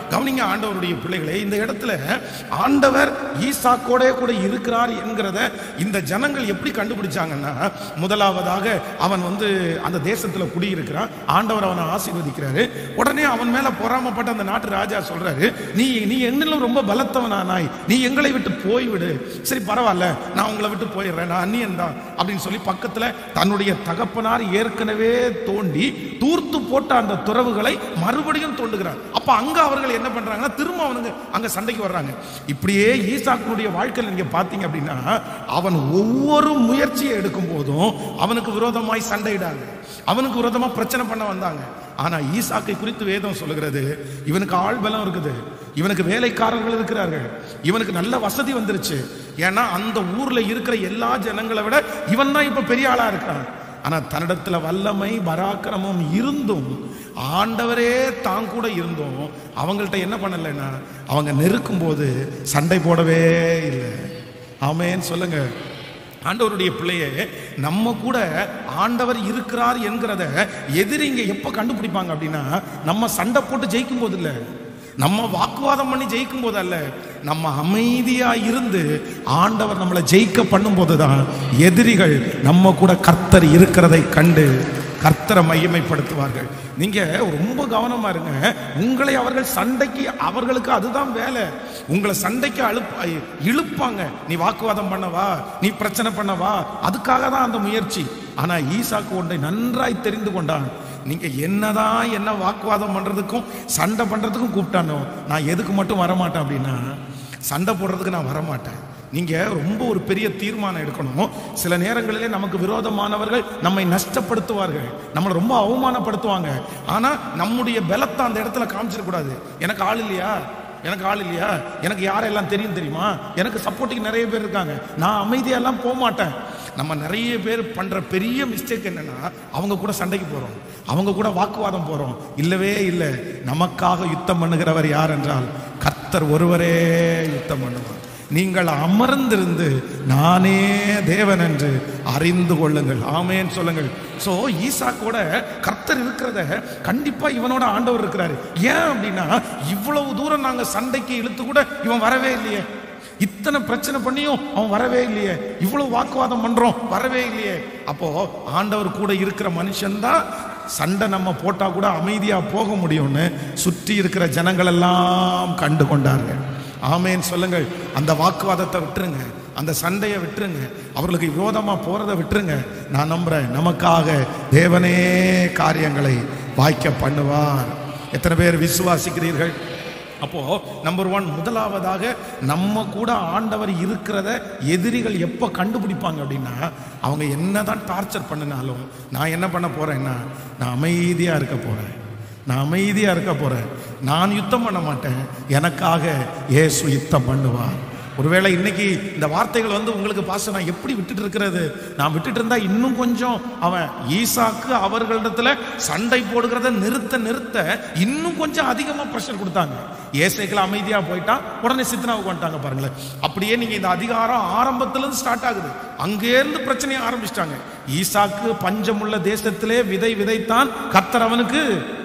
S1: கவனிங்க ஆண்டவருடைய பிள்ளைகளே இந்த இடத்துல ஆண்டவர் ஈசாக்கோட கூட இருக்கிறார் என்கிறத இந்த ஜனங்கள் எப்படி கண்டுபிடிச்சாங்கன்னா முதலாவதாக அவன் வந்து அந்த தேசத்துல குடியிருக்கிறான் ஆண்டவர் அவனை ஆசீர்வதிக்கிறாரு உடனே அவன் மேல பொறாமப்பட்ட அந்த நாட்டு ராஜா சொல்றாரு நீ நீ என்னிலும் ரொம்ப பலத்தவனானாய் நீ எங்களை விட்டு போய்விடு சரி பரவாயில்ல நான் உங்களை விட்டு போயிடுறேன் நான் அந்நியன் தான் அப்படின்னு சொல்லி பக்கத்துல தன்னுடைய தகப்பனார் ஏற்கனவே தோண்டி தூர்த்து போட்ட அந்த துறவுகளை மறுபடியும் தோண்டுகிறார் அப்ப அங்க அவர்கள் என்ன பண்றாங்கன்னா திரும்ப அவனுங்க அங்க சண்டைக்கு வர்றாங்க இப்படியே ஈசாக்கினுடைய வாழ்க்கையில் நீங்க பாத்தீங்க அப்படின்னா அவன் ஒவ்வொரு முயற்சியை எடுக்கும் போதும் அவனுக்கு விரோதமாய் சண்டையிடாங்க அவனுக்கு விரோதமா பிரச்சனை பண்ண வந்தாங்க ஆனா ஈசாக்கை குறித்து வேதம் சொல்லுகிறது இவனுக்கு ஆள் பலம் இருக்குது இவனுக்கு வேலைக்காரர்கள் இருக்கிறார்கள் இவனுக்கு நல்ல வசதி வந்துருச்சு ஏன்னா அந்த ஊர்ல இருக்கிற எல்லா ஜனங்களை விட இவன் தான் இப்ப பெரிய ஆளா இருக்கிறான் ஆனா தன்னிடத்துல வல்லமை பராக்கிரமம் இருந்தும் ஆண்டவரே தான் கூட இருந்தும் அவங்கள்ட்ட என்ன பண்ணலைன்னா அவங்க நெருக்கும் போது சண்டை போடவே இல்லை ஆமேன்னு சொல்லுங்க ஆண்டவருடைய பிள்ளையே நம்ம கூட ஆண்டவர் இருக்கிறார் என்கிறத எதிரிங்க எப்ப கண்டுபிடிப்பாங்க அப்படின்னா நம்ம சண்டை போட்டு ஜெயிக்கும் போது இல்ல நம்ம வாக்குவாதம் பண்ணி ஜெயிக்கும் போது அல்ல நம்ம அமைதியா இருந்து ஆண்டவர் நம்மளை ஜெயிக்க பண்ணும் போதுதான் எதிரிகள் நம்ம கூட கர்த்தர் இருக்கிறதை கண்டு கர்த்தரை மையமைப்படுத்துவார்கள் நீங்க ரொம்ப கவனமா இருங்க உங்களை அவர்கள் சண்டைக்கு அவர்களுக்கு அதுதான் வேலை உங்களை சண்டைக்கு அழுப்ப இழுப்பாங்க நீ வாக்குவாதம் பண்ணவா நீ பிரச்சனை பண்ணவா அதுக்காக தான் அந்த முயற்சி ஆனா ஈசாக்கு ஒன்றை நன்றாய் தெரிந்து கொண்டான் நீங்க என்னதான் என்ன வாக்குவாதம் பண்றதுக்கும் சண்டை பண்றதுக்கும் கூப்பிட்டானோ நான் எதுக்கு மட்டும் வரமாட்டேன் அப்படின்னா சண்டை போடுறதுக்கு நான் வரமாட்டேன் நீங்க ரொம்ப ஒரு பெரிய தீர்மானம் எடுக்கணும் சில நேரங்களிலே நமக்கு விரோதமானவர்கள் நம்மை நஷ்டப்படுத்துவார்கள் நம்மளை ரொம்ப அவமானப்படுத்துவாங்க ஆனா நம்முடைய பலத்தை அந்த இடத்துல காமிச்சிடக்கூடாது எனக்கு ஆள் இல்லையா எனக்கு ஆள் இல்லையா எனக்கு யாரெல்லாம் தெரியும் தெரியுமா எனக்கு சப்போர்ட்டிங் நிறைய பேர் இருக்காங்க நான் அமைதியெல்லாம் போக மாட்டேன் நம்ம நிறைய பேர் பண்ற பெரிய மிஸ்டேக் என்னன்னா அவங்க கூட சண்டைக்கு போறோம் அவங்க கூட வாக்குவாதம் போறோம் இல்லவே இல்லை நமக்காக யுத்தம் பண்ணுகிறவர் யார் என்றால் கர்த்தர் ஒருவரே யுத்தம் பண்ணுவார் நீங்கள் அமர்ந்திருந்து நானே தேவன் என்று அறிந்து கொள்ளுங்கள் ஆமேன்னு சொல்லுங்கள் சோ ஈசா கூட கர்த்தர் இருக்கிறத கண்டிப்பா இவனோட ஆண்டவர் இருக்கிறாரு ஏன் அப்படின்னா இவ்வளவு தூரம் நாங்க சண்டைக்கு இழுத்து கூட இவன் வரவே இல்லையே இத்தனை பிரச்சனை பண்ணியும் அவன் வரவே இல்லையே இவ்வளவு வாக்குவாதம் பண்றோம் வரவே இல்லையே அப்போ ஆண்டவர் கூட இருக்கிற மனுஷன்தான் சண்டை நம்ம போட்டா கூட அமைதியா போக முடியும்னு சுற்றி இருக்கிற ஜனங்கள் எல்லாம் கண்டு கொண்டார்கள் ஆமேன்னு சொல்லுங்கள் அந்த வாக்குவாதத்தை விட்டுருங்க அந்த சண்டையை விட்டுருங்க அவர்களுக்கு விரோதமா போறதை விட்டுருங்க நான் நம்புறேன் நமக்காக தேவனே காரியங்களை வாய்க்க பண்ணுவார் எத்தனை பேர் விசுவாசிக்கிறீர்கள் அப்போ நம்பர் ஒன் முதலாவதாக நம்ம கூட ஆண்டவர் இருக்கிறத எதிரிகள் எப்போ கண்டுபிடிப்பாங்க அப்படின்னா அவங்க என்னதான் டார்ச்சர் பண்ணினாலும் நான் என்ன பண்ண போறேன்னா நான் அமைதியா இருக்க போறேன் நான் அமைதியா இருக்க போறேன் நான் யுத்தம் பண்ண மாட்டேன் எனக்காக இயேசு யுத்தம் பண்ணுவார் ஒருவேளை இன்னைக்கு இந்த வார்த்தைகள் வந்து உங்களுக்கு பாச நான் எப்படி விட்டுட்டு இருக்கிறது நான் விட்டுட்டு இருந்தா இன்னும் கொஞ்சம் அவன் ஈசாக்கு அவர்களிடத்துல சண்டை போடுகிறத நிறுத்த நிறுத்த இன்னும் கொஞ்சம் அதிகமா ப்ரெஷர் கொடுத்தாங்க ஏசைகள் அமைதியா போயிட்டான் உடனே சித்தனாவுக்கு வந்துட்டாங்க பாருங்களேன் அப்படியே நீங்க இந்த அதிகாரம் ஆரம்பத்துல இருந்து ஸ்டார்ட் ஆகுது அங்கே இருந்து பிரச்சனையை ஆரம்பிச்சிட்டாங்க ஈசாக்கு பஞ்சமுள்ள தேசத்திலே விதை விதைத்தான் கர்த்தர் அவனுக்கு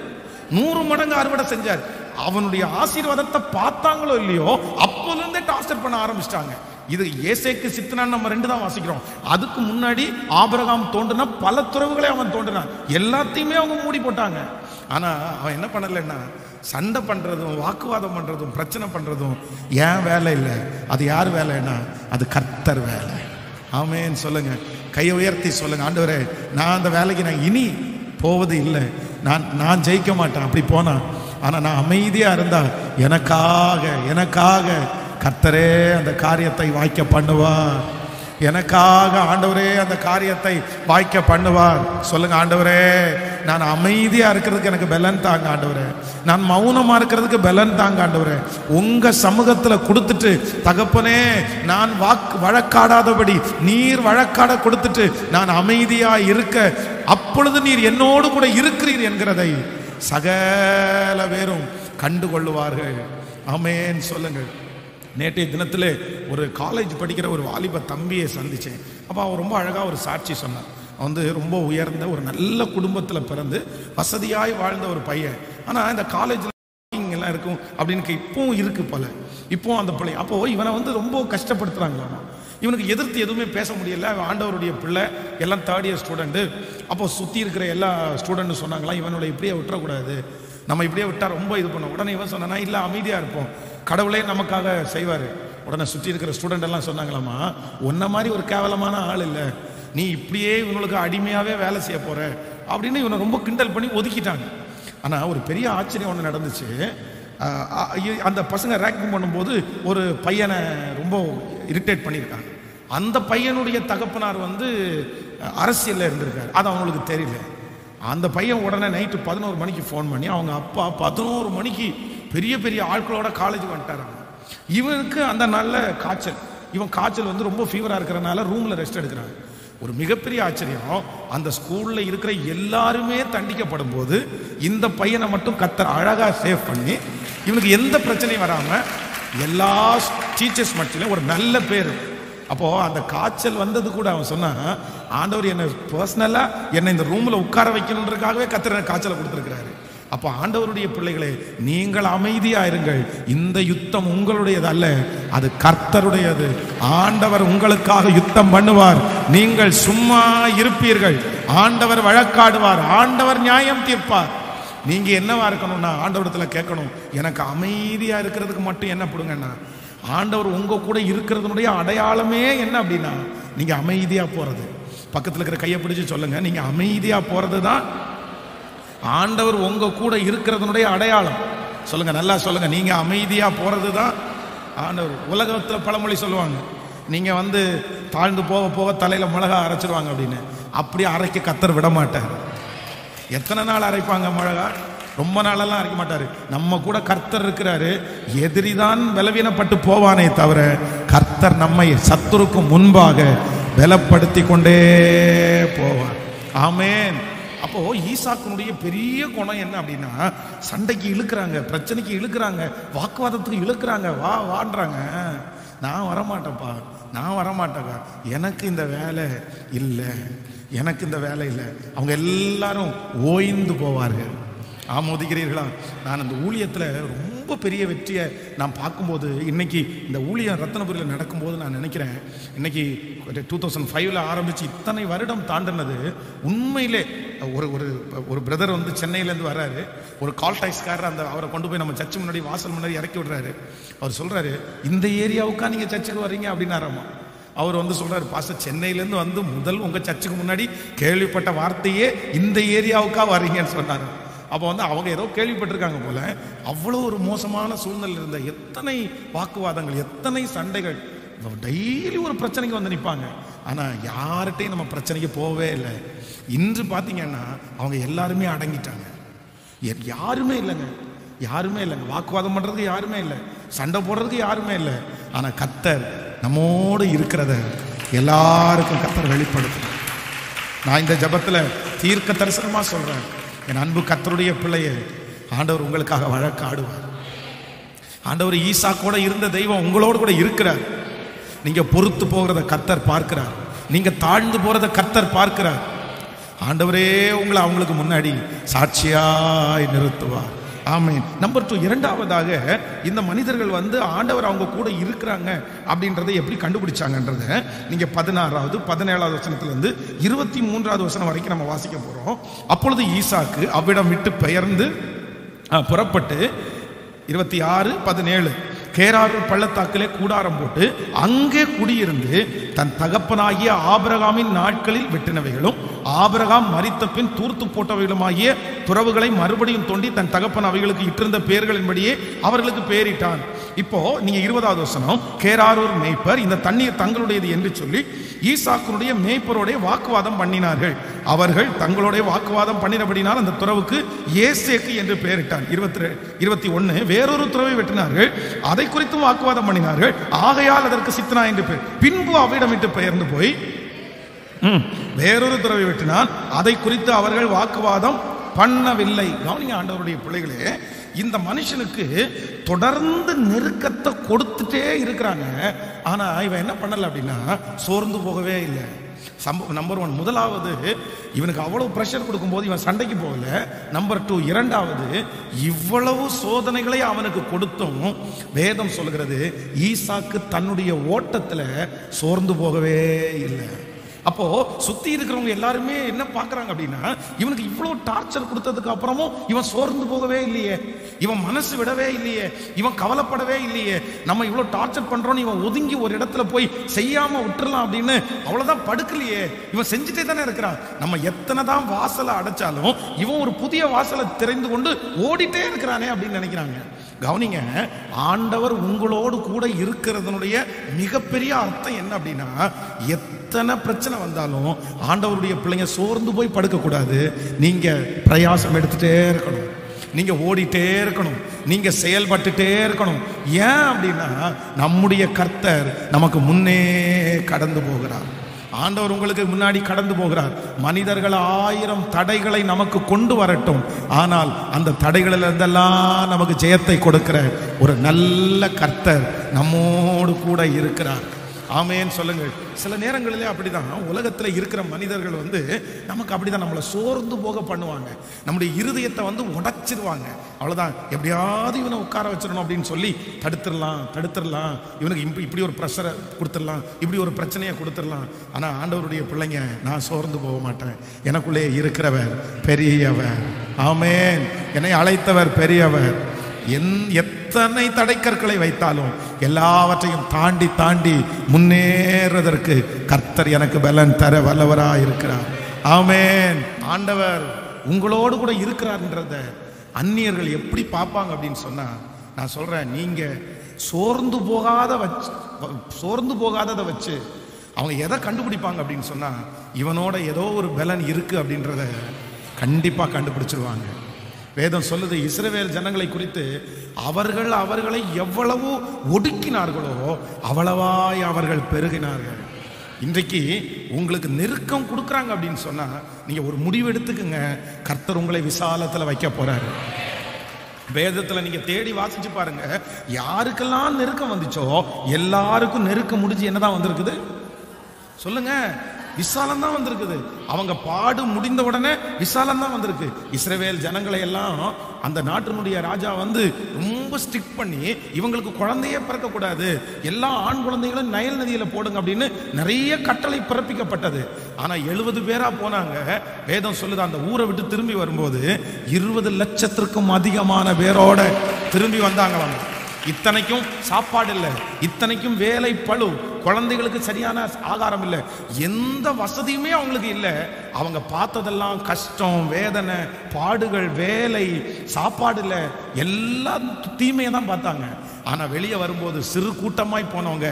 S1: நூறு மடங்கு அறுவடை செஞ்சார் அவனுடைய ஆசீர்வாதத்தை பார்த்தாங்களோ இல்லையோ அப்போல இருந்தே டார்ச்சர் பண்ண ஆரம்பிச்சிட்டாங்க இது ஏசேக்கு சித்தனான்னு நம்ம ரெண்டு தான் வாசிக்கிறோம் அதுக்கு முன்னாடி ஆபிரகாம் தோன்றுனா பல துறவுகளை அவன் தோன்றினான் எல்லாத்தையுமே அவங்க மூடி போட்டாங்க ஆனா அவன் என்ன பண்ணலைன்னா சண்டை பண்றதும் வாக்குவாதம் பண்றதும் பிரச்சனை பண்றதும் ஏன் வேலை இல்லை அது யார் வேலைன்னா அது கர்த்தர் வேலை ஆமேன்னு சொல்லுங்க கையை உயர்த்தி சொல்லுங்க ஆண்டவரே நான் அந்த வேலைக்கு நான் இனி போவது இல்லை நான் நான் ஜெயிக்க மாட்டேன் அப்படி போனா ஆனா நான் அமைதியா இருந்தா எனக்காக எனக்காக கர்த்தரே அந்த காரியத்தை வாய்க்க பண்ணுவார் எனக்காக ஆண்டவரே அந்த காரியத்தை வாய்க்க பண்ணுவார் சொல்லுங்க ஆண்டவரே நான் அமைதியா இருக்கிறதுக்கு எனக்கு பலன் தாங்க ஆண்டவரே நான் மௌனமா இருக்கிறதுக்கு பலன் தாங்க ஆண்டவரே உங்க சமூகத்துல கொடுத்துட்டு தகப்பனே நான் வாக்கு வழக்காடாதபடி நீர் வழக்காட கொடுத்துட்டு நான் அமைதியா இருக்க அப்பொழுது நீர் என்னோடு கூட இருக்கிறீர் என்கிறதை சகல பேரும் கண்டு கொள்ளுவார்கள் ஆமேன் சொல்லுங்கள் நேற்றைய தினத்தில் ஒரு காலேஜ் படிக்கிற ஒரு வாலிப தம்பியை சந்தித்தேன் அப்போ அவன் ரொம்ப அழகாக ஒரு சாட்சி சொன்னான் அவன் வந்து ரொம்ப உயர்ந்த ஒரு நல்ல குடும்பத்தில் பிறந்து வசதியாய் வாழ்ந்த ஒரு பையன் ஆனால் இந்த காலேஜில் மாதிரிலாம் இருக்கும் அப்படின்னு கே- இப்பவும் இருக்கு போல இப்பவும் அந்த பிள்ளை அப்போ இவனை வந்து ரொம்ப கஷ்டப்படுத்துறாங்களாமா இவனுக்கு எதிர்த்து எதுவுமே பேச முடியல அவன் ஆண்டவருடைய பிள்ளை எல்லாம் தேர்ட் இயர் ஸ்டூடெண்ட்டு அப்போ சுற்றி இருக்கிற எல்லா ஸ்டூடெண்ட்டும் சொன்னாங்களாம் இவனோட இப்படியே விட்டுறக்கூடாது நம்ம இப்படியே விட்டா ரொம்ப இது பண்ண உடனே இவன் சொன்னானா இல்லை அமைதியாக இருப்போம் கடவுளே நமக்காக செய்வார் உடனே சுற்றி இருக்கிற ஸ்டூடெண்ட் எல்லாம் சொன்னாங்களாமா உன்ன மாதிரி ஒரு கேவலமான ஆள் இல்லை நீ இப்படியே இவங்களுக்கு அடிமையாகவே வேலை செய்ய போற அப்படின்னு இவனை ரொம்ப கிண்டல் பண்ணி ஒதுக்கிட்டாங்க ஆனால் ஒரு பெரிய ஆச்சரியம் ஒன்று நடந்துச்சு அஹ் அ- இ- அந்த பசங்க ரேக்கிங் பண்ணும்போது ஒரு பையனை ரொம்ப இரிட்டேட் பண்ணியிருக்காங்க அந்த பையனுடைய தகப்பனார் வந்து அஹ், அரசியல்ல இருந்திருக்காரு அது அவங்களுக்கு தெரியல அந்த பையன் உடனே நைட்டு பதினோரு மணிக்கு ஃபோன் பண்ணி அவங்க அப்பா பதினோரு மணிக்கு பெரிய பெரிய ஆட்களோட காலேஜ் வந்துட்டாராங்க இவனுக்கு அந்த நாள்ல காய்ச்சல் இவன் காய்ச்சல் வந்து ரொம்ப ஃபீவரா இருக்கிறனால ரூம்ல ரெஸ்ட் எடுக்கிறாங்க ஒரு மிகப்பெரிய ஆச்சரியம் அந்த ஸ்கூல்ல இருக்கிற எல்லாருமே தண்டிக்கப்படும் போது இந்த பையனை மட்டும் கத்தர் அழகா சேவ் பண்ணி இவனுக்கு எந்த பிரச்சனையும் வராம எல்லா டீச்சர்ஸ் மத்தியிலும் ஒரு நல்ல பேர் அப்போ அந்த காய்ச்சல் வந்தது கூட அவன் சொன்னான் ஆண்டவர் என்னை பர்சனலா என்னை இந்த ரூம்ல உட்கார வைக்கணுன்றதுக்காகவே கத்திர காய்ச்சலை கொடுத்துருக்கிறாரு அப்போ ஆண்டவருடைய பிள்ளைகளே நீங்கள் அமைதியா இருங்கள் இந்த யுத்தம் உங்களுடையது அல்ல அது கர்த்தருடையது ஆண்டவர் உங்களுக்காக யுத்தம் பண்ணுவார் நீங்கள் சும்மா இருப்பீர்கள் ஆண்டவர் வழக்காடுவார் ஆண்டவர் நியாயம் தீர்ப்பார் நீங்க என்னவா இருக்கணும்னா ஆண்டவரத்துல கேட்கணும் எனக்கு அமைதியா இருக்கிறதுக்கு மட்டும் என்ன கொடுங்கண்ணா ஆண்டவர் உங்க கூட இருக்கிறதுனுடைய அடையாளமே என்ன அப்படின்னா நீங்க அமைதியா போறது பக்கத்துல இருக்கிற கையை பிடிச்சு சொல்லுங்க நீங்க அமைதியா போறது தான் ஆண்டவர் உங்க கூட இருக்கிறதுனுடைய அடையாளம் சொல்லுங்க நல்லா சொல்லுங்க நீங்க அமைதியா போறது தான் ஆண்டவர் உலகத்துல பழமொழி சொல்லுவாங்க நீங்க வந்து தாழ்ந்து போக போக தலையில மிளகா அரைச்சிருவாங்க அப்படின்னு அப்படி அரைக்க கத்தர் விட மாட்டார் எத்தனை நாள் அரைப்பாங்க மிளகா ரொம்ப நாளெல்லாம் அரைக்க மாட்டாரு நம்ம கூட கர்த்தர் இருக்கிறாரு எதிரிதான் பலவீனப்பட்டு போவானே தவிர கர்த்தர் நம்மை சத்துருக்கு முன்பாக பலப்படுத்தி கொண்டே போவார் ஆமென் அப்போ ஈசாக்கினுடைய பெரிய குணம் என்ன அப்படின்னா சண்டைக்கு இழுக்கிறாங்க பிரச்சனைக்கு இழுக்கிறாங்க வாக்குவாதத்துக்கு இழுக்கிறாங்க வா வான்றாங்க நான் வரமாட்டேன்ப்பா நான் வரமாட்டேங்க எனக்கு இந்த வேலை இல்லை எனக்கு இந்த வேலை இல்லை அவங்க எல்லாரும் ஓய்ந்து போவார்கள் ஆமோதிக்கிறீர்களா நான் அந்த ஊழியத்தில் ரொம்ப பெரிய வெற்றியை நான் பார்க்கும்போது இன்னைக்கு இந்த ஊழியம் ரத்னபுரியில் நடக்கும்போது நான் நினைக்கிறேன் இன்னைக்கு டூ தௌசண்ட் ஃபைவ்ல ஆரம்பிச்சு இத்தனை வருடம் தாண்டினது உண்மையிலே ஒரு ஒரு ஒரு பிரதர் வந்து சென்னையிலேருந்து வர்றாரு ஒரு கால் டாக்ஸ்காரர் அந்த அவரை கொண்டு போய் நம்ம சர்ச்சு முன்னாடி வாசல் முன்னாடி இறக்கி விடுறாரு அவர் சொல்றாரு இந்த ஏரியாவுக்கா நீங்க சர்ச்சுக்கு வர்றீங்க அப்படின்னாராமா அவர் வந்து சொல்றாரு பாஸ்டர் சென்னையிலேருந்து வந்து முதல் உங்க சர்ச்சுக்கு முன்னாடி கேள்விப்பட்ட வார்த்தையே இந்த ஏரியாவுக்கா வர்றீங்கன்னு சொன்னாரு அப்போ வந்து அவங்க ஏதோ கேள்விப்பட்டிருக்காங்க போல அவ்வளோ ஒரு மோசமான சூழ்நிலை இருந்த எத்தனை வாக்குவாதங்கள் எத்தனை சண்டைகள் டெய்லி ஒரு பிரச்சனைக்கு வந்து நிற்பாங்க ஆனால் யார்கிட்டையும் நம்ம பிரச்சனைக்கு போகவே இல்லை இன்று பார்த்தீங்கன்னா அவங்க எல்லாருமே அடங்கிட்டாங்க எ- யாருமே இல்லைங்க யாருமே இல்லைங்க வாக்குவாதம் பண்றதுக்கு யாருமே இல்லை சண்டை போடுறதுக்கு யாருமே இல்லை ஆனா கத்தர் நம்மோடு இருக்கிறத எல்லாருக்கும் கத்தர் வெளிப்படுத்தும் நான் இந்த ஜெபத்துல தீர்க்க தரிசனமா சொல்றேன் என் அன்பு கத்தருடைய பிள்ளைய ஆண்டவர் உங்களுக்காக வழக்காடுவார் ஆண்டவர் ஈசா கூட இருந்த தெய்வம் உங்களோடு கூட இருக்கிறார் நீங்க பொறுத்து போகிறத கத்தர் பார்க்கிறார் நீங்க தாழ்ந்து போறத கத்தர் பார்க்கிறார் ஆண்டவரே உங்களை அவங்களுக்கு முன்னாடி சாட்சியாய் நிறுத்துவார் ஆமென் நம்பர் டூ இரண்டாவதாக இந்த மனிதர்கள் வந்து ஆண்டவர் அவங்க கூட இருக்கிறாங்க அப்படின்றதை எப்படி கண்டுபிடிச்சாங்கன்றத நீங்க பதினாறாவது பதினேழாவது வசனத்துல இருந்து இருபத்தி மூன்றாவது வசனம் வரைக்கும் நம்ம வாசிக்க போறோம் அப்பொழுது ஈசாக்கு அவ்விடம் விட்டு பெயர்ந்து அஹ், புறப்பட்டு இருபத்தி ஆறு பதினேழு கேராரூர் பள்ளத்தாக்கிலே கூடாரம் போட்டு அங்கே குடியிருந்து தன் தகப்பனாகிய ஆபிரகாமின் நாட்களில் வெட்டினவைகளும் ஆபிரகாம் மரித்த பின் தூர்த்து போட்டவைகளுமாகிய துறவுகளை மறுபடியும் தோண்டி தன் தகப்பன் அவைகளுக்கு இட்டிருந்த பெயர்களின்படியே அவர்களுக்கு பெயரிட்டான் இப்போ நீங்க இருபதாவது வசனம் கேராரூர் மேய்ப்பர் இந்த தண்ணீர் தங்களுடையது என்று சொல்லி ஈசாக்குனுடைய மேய்ப்பரோடைய வாக்குவாதம் பண்ணினார்கள் அவர்கள் தங்களுடைய வாக்குவாதம் பண்ணினபடினால் அந்த துறவுக்கு ஏசேக்கு என்று பெயரிட்டான் இருபத்தி இருபத்தி ஒன்னு வேறொரு துறவை வெட்டினார்கள் அதை குறித்தும் வாக்குவாதம் பண்ணினார்கள் ஆகையால் அதற்கு சித்தனா என்று பெயர் பின்பு அவ்விடமிட்டு பெயர்ந்து போய் ம், வேறொரு துறவை வெட்டினான் அதை குறித்து அவர்கள் வாக்குவாதம் பண்ணவில்லை கவனிங்க ஆண்டவருடைய பிள்ளைகளே இந்த மனுஷனுக்கு தொடர்ந்து நெருக்கத்தை கொடுத்துட்டே இருக்கிறாங்க ஆனா இவன் என்ன பண்ணல அப்படின்னா சோர்ந்து போகவே இல்லை சம்பவம் நம்பர் ஒன் முதலாவது இவனுக்கு அவ்வளவு ப்ரெஷர் கொடுக்கும்போது இவன் சண்டைக்கு போகல நம்பர் டூ இரண்டாவது இவ்வளவு சோதனைகளை அவனுக்கு கொடுத்தும் வேதம் சொல்கிறது ஈசாக்கு தன்னுடைய ஓட்டத்துல சோர்ந்து போகவே இல்லை அப்போ சுத்தி இருக்கிறவங்க எல்லாருமே என்ன பார்க்கறாங்க அப்படின்னா இவனுக்கு இவ்வளவு டார்ச்சர் கொடுத்ததுக்கு அப்புறமும் இவன் சோர்ந்து போகவே இல்லையே இவன் மனசு விடவே இல்லையே இவன் கவலைப்படவே இல்லையே நம்ம இவ்வளவு டார்ச்சர் பண்றோம்னு இவன் ஒதுங்கி ஒரு இடத்துல போய் செய்யாம விட்டுறலாம் அப்படின்னு அவ்வளவுதான் படுக்கலையே இவன் செஞ்சுட்டே தானே இருக்கிறான் நம்ம எத்தனை தான் வாசலை அடைச்சாலும் இவன் ஒரு புதிய வாசலை திறந்து கொண்டு ஓடிட்டே இருக்கிறானே அப்படின்னு நினைக்கிறாங்க கவனிங்க ஆண்டவர் உங்களோடு கூட இருக்கிறதனுடைய மிகப்பெரிய அர்த்தம் என்ன அப்படின்னா எத்தனை பிரச்சனை வந்தாலும் ஆண்டவருடைய பிள்ளைங்க சோர்ந்து போய் படுக்க கூடாது நீங்க பிரயாசம் எடுத்துட்டே இருக்கணும் நீங்க ஓடிட்டே இருக்கணும் நீங்க செயல்பட்டுட்டே இருக்கணும் ஏன் அப்படின்னா நம்முடைய கர்த்தர் நமக்கு முன்னே கடந்து போகிறார் ஆண்டவர் உங்களுக்கு முன்னாடி கடந்து போகிறார் மனிதர்கள் ஆயிரம் தடைகளை நமக்கு கொண்டு வரட்டும் ஆனால் அந்த தடைகளில் இருந்தெல்லாம் நமக்கு ஜெயத்தை கொடுக்கிற ஒரு நல்ல கர்த்தர் நம்மோடு கூட இருக்கிறார் ஆமேன்னு சொல்லுங்கள் சில நேரங்களிலே அப்படிதான் உலகத்துல இருக்கிற மனிதர்கள் வந்து நமக்கு அப்படிதான் நம்மளை சோர்ந்து போக பண்ணுவாங்க நம்முடைய இருதயத்தை வந்து உடைச்சிருவாங்க அவ்வளவுதான் எப்படியாவது இவனை உட்கார வச்சிடணும் அப்படின்னு சொல்லி தடுத்துடலாம் தடுத்துடலாம் இவனுக்கு இப்ப- இப்படி ஒரு ப்ரெஷரை கொடுத்துடலாம் இப்படி ஒரு பிரச்சனையை கொடுத்துடலாம் ஆனா ஆண்டவருடைய பிள்ளைங்க நான் சோர்ந்து போக மாட்டேன் எனக்குள்ளே இருக்கிறவர் பெரியவர் ஆமேன் என்னை அழைத்தவர் பெரியவர் என் எத்தனை தடைக்கற்களை வைத்தாலும் எல்லாவற்றையும் தாண்டி தாண்டி முன்னேறதற்கு கர்த்தர் எனக்கு பலன் தர வல்லவராய் இருக்கிறார் ஆமென் ஆண்டவர் உங்களோடு கூட இருக்கிறார்ன்றத அந்நியர்கள் எப்படி பார்ப்பாங்க அப்படின்னு சொன்னா நான் சொல்றேன் நீங்க சோர்ந்து போகாத வச்சு சோர்ந்து போகாததை வச்சு அவங்க எதை கண்டுபிடிப்பாங்க அப்படின்னு சொன்னா இவனோட ஏதோ ஒரு பலன் இருக்கு அப்படின்றத கண்டிப்பா கண்டுபிடிச்சிருவாங்க வேதம் சொல்லுது இஸ்ரவேல் ஜனங்களை குறித்து அவர்கள் அவர்களை எவ்வளவு ஒடுக்கினார்களோ அவ்வளவாய் அவர்கள் பெருகினார்கள் இன்றைக்கு உங்களுக்கு நெருக்கம் கொடுக்குறாங்க அப்படின்னு சொன்னா நீங்க ஒரு முடிவு எடுத்துக்கங்க கர்த்தர் உங்களை விசாலத்துல வைக்க போறாரு வேதத்துல நீங்க தேடி வாசிச்சு பாருங்க யாருக்கெல்லாம் நெருக்கம் வந்துச்சோ எல்லாருக்கும் நெருக்கம் முடிஞ்சு என்னதான் வந்திருக்குது சொல்லுங்க விசாலம் தான் வந்திருக்குது அவங்க பாடு முடிந்த உடனே விசாலம் தான் வந்திருக்கு இஸ்ரவேல் ஜனங்களை எல்லாம் அந்த நாட்டினுடைய ராஜா வந்து ரொம்ப ஸ்ட்ரிக்ட் பண்ணி இவங்களுக்கு குழந்தையே பிறக்க கூடாது எல்லா ஆண் குழந்தைகளும் நயல் நதியில போடுங்க அப்படின்னு நிறைய கட்டளை பிறப்பிக்கப்பட்டது ஆனா எழுபது பேரா போனாங்க வேதம் சொல்லுது அந்த ஊரை விட்டு திரும்பி வரும்போது இருபது லட்சத்திற்கும் அதிகமான பேரோட திரும்பி வந்தாங்களாம் இத்தனைக்கும் சாப்பாடு இல்லை இத்தனைக்கும் வேலை பளு குழந்தைகளுக்கு சரியான ஆகாரம் இல்லை எந்த வசதியுமே அவங்களுக்கு இல்லை அவங்க பார்த்ததெல்லாம் கஷ்டம் வேதனை பாடுகள் வேலை சாப்பாடு இல்லை எல்லாம் தீமையை தான் பார்த்தாங்க ஆனா வெளியே வரும்போது சிறு கூட்டமாய் போனவங்க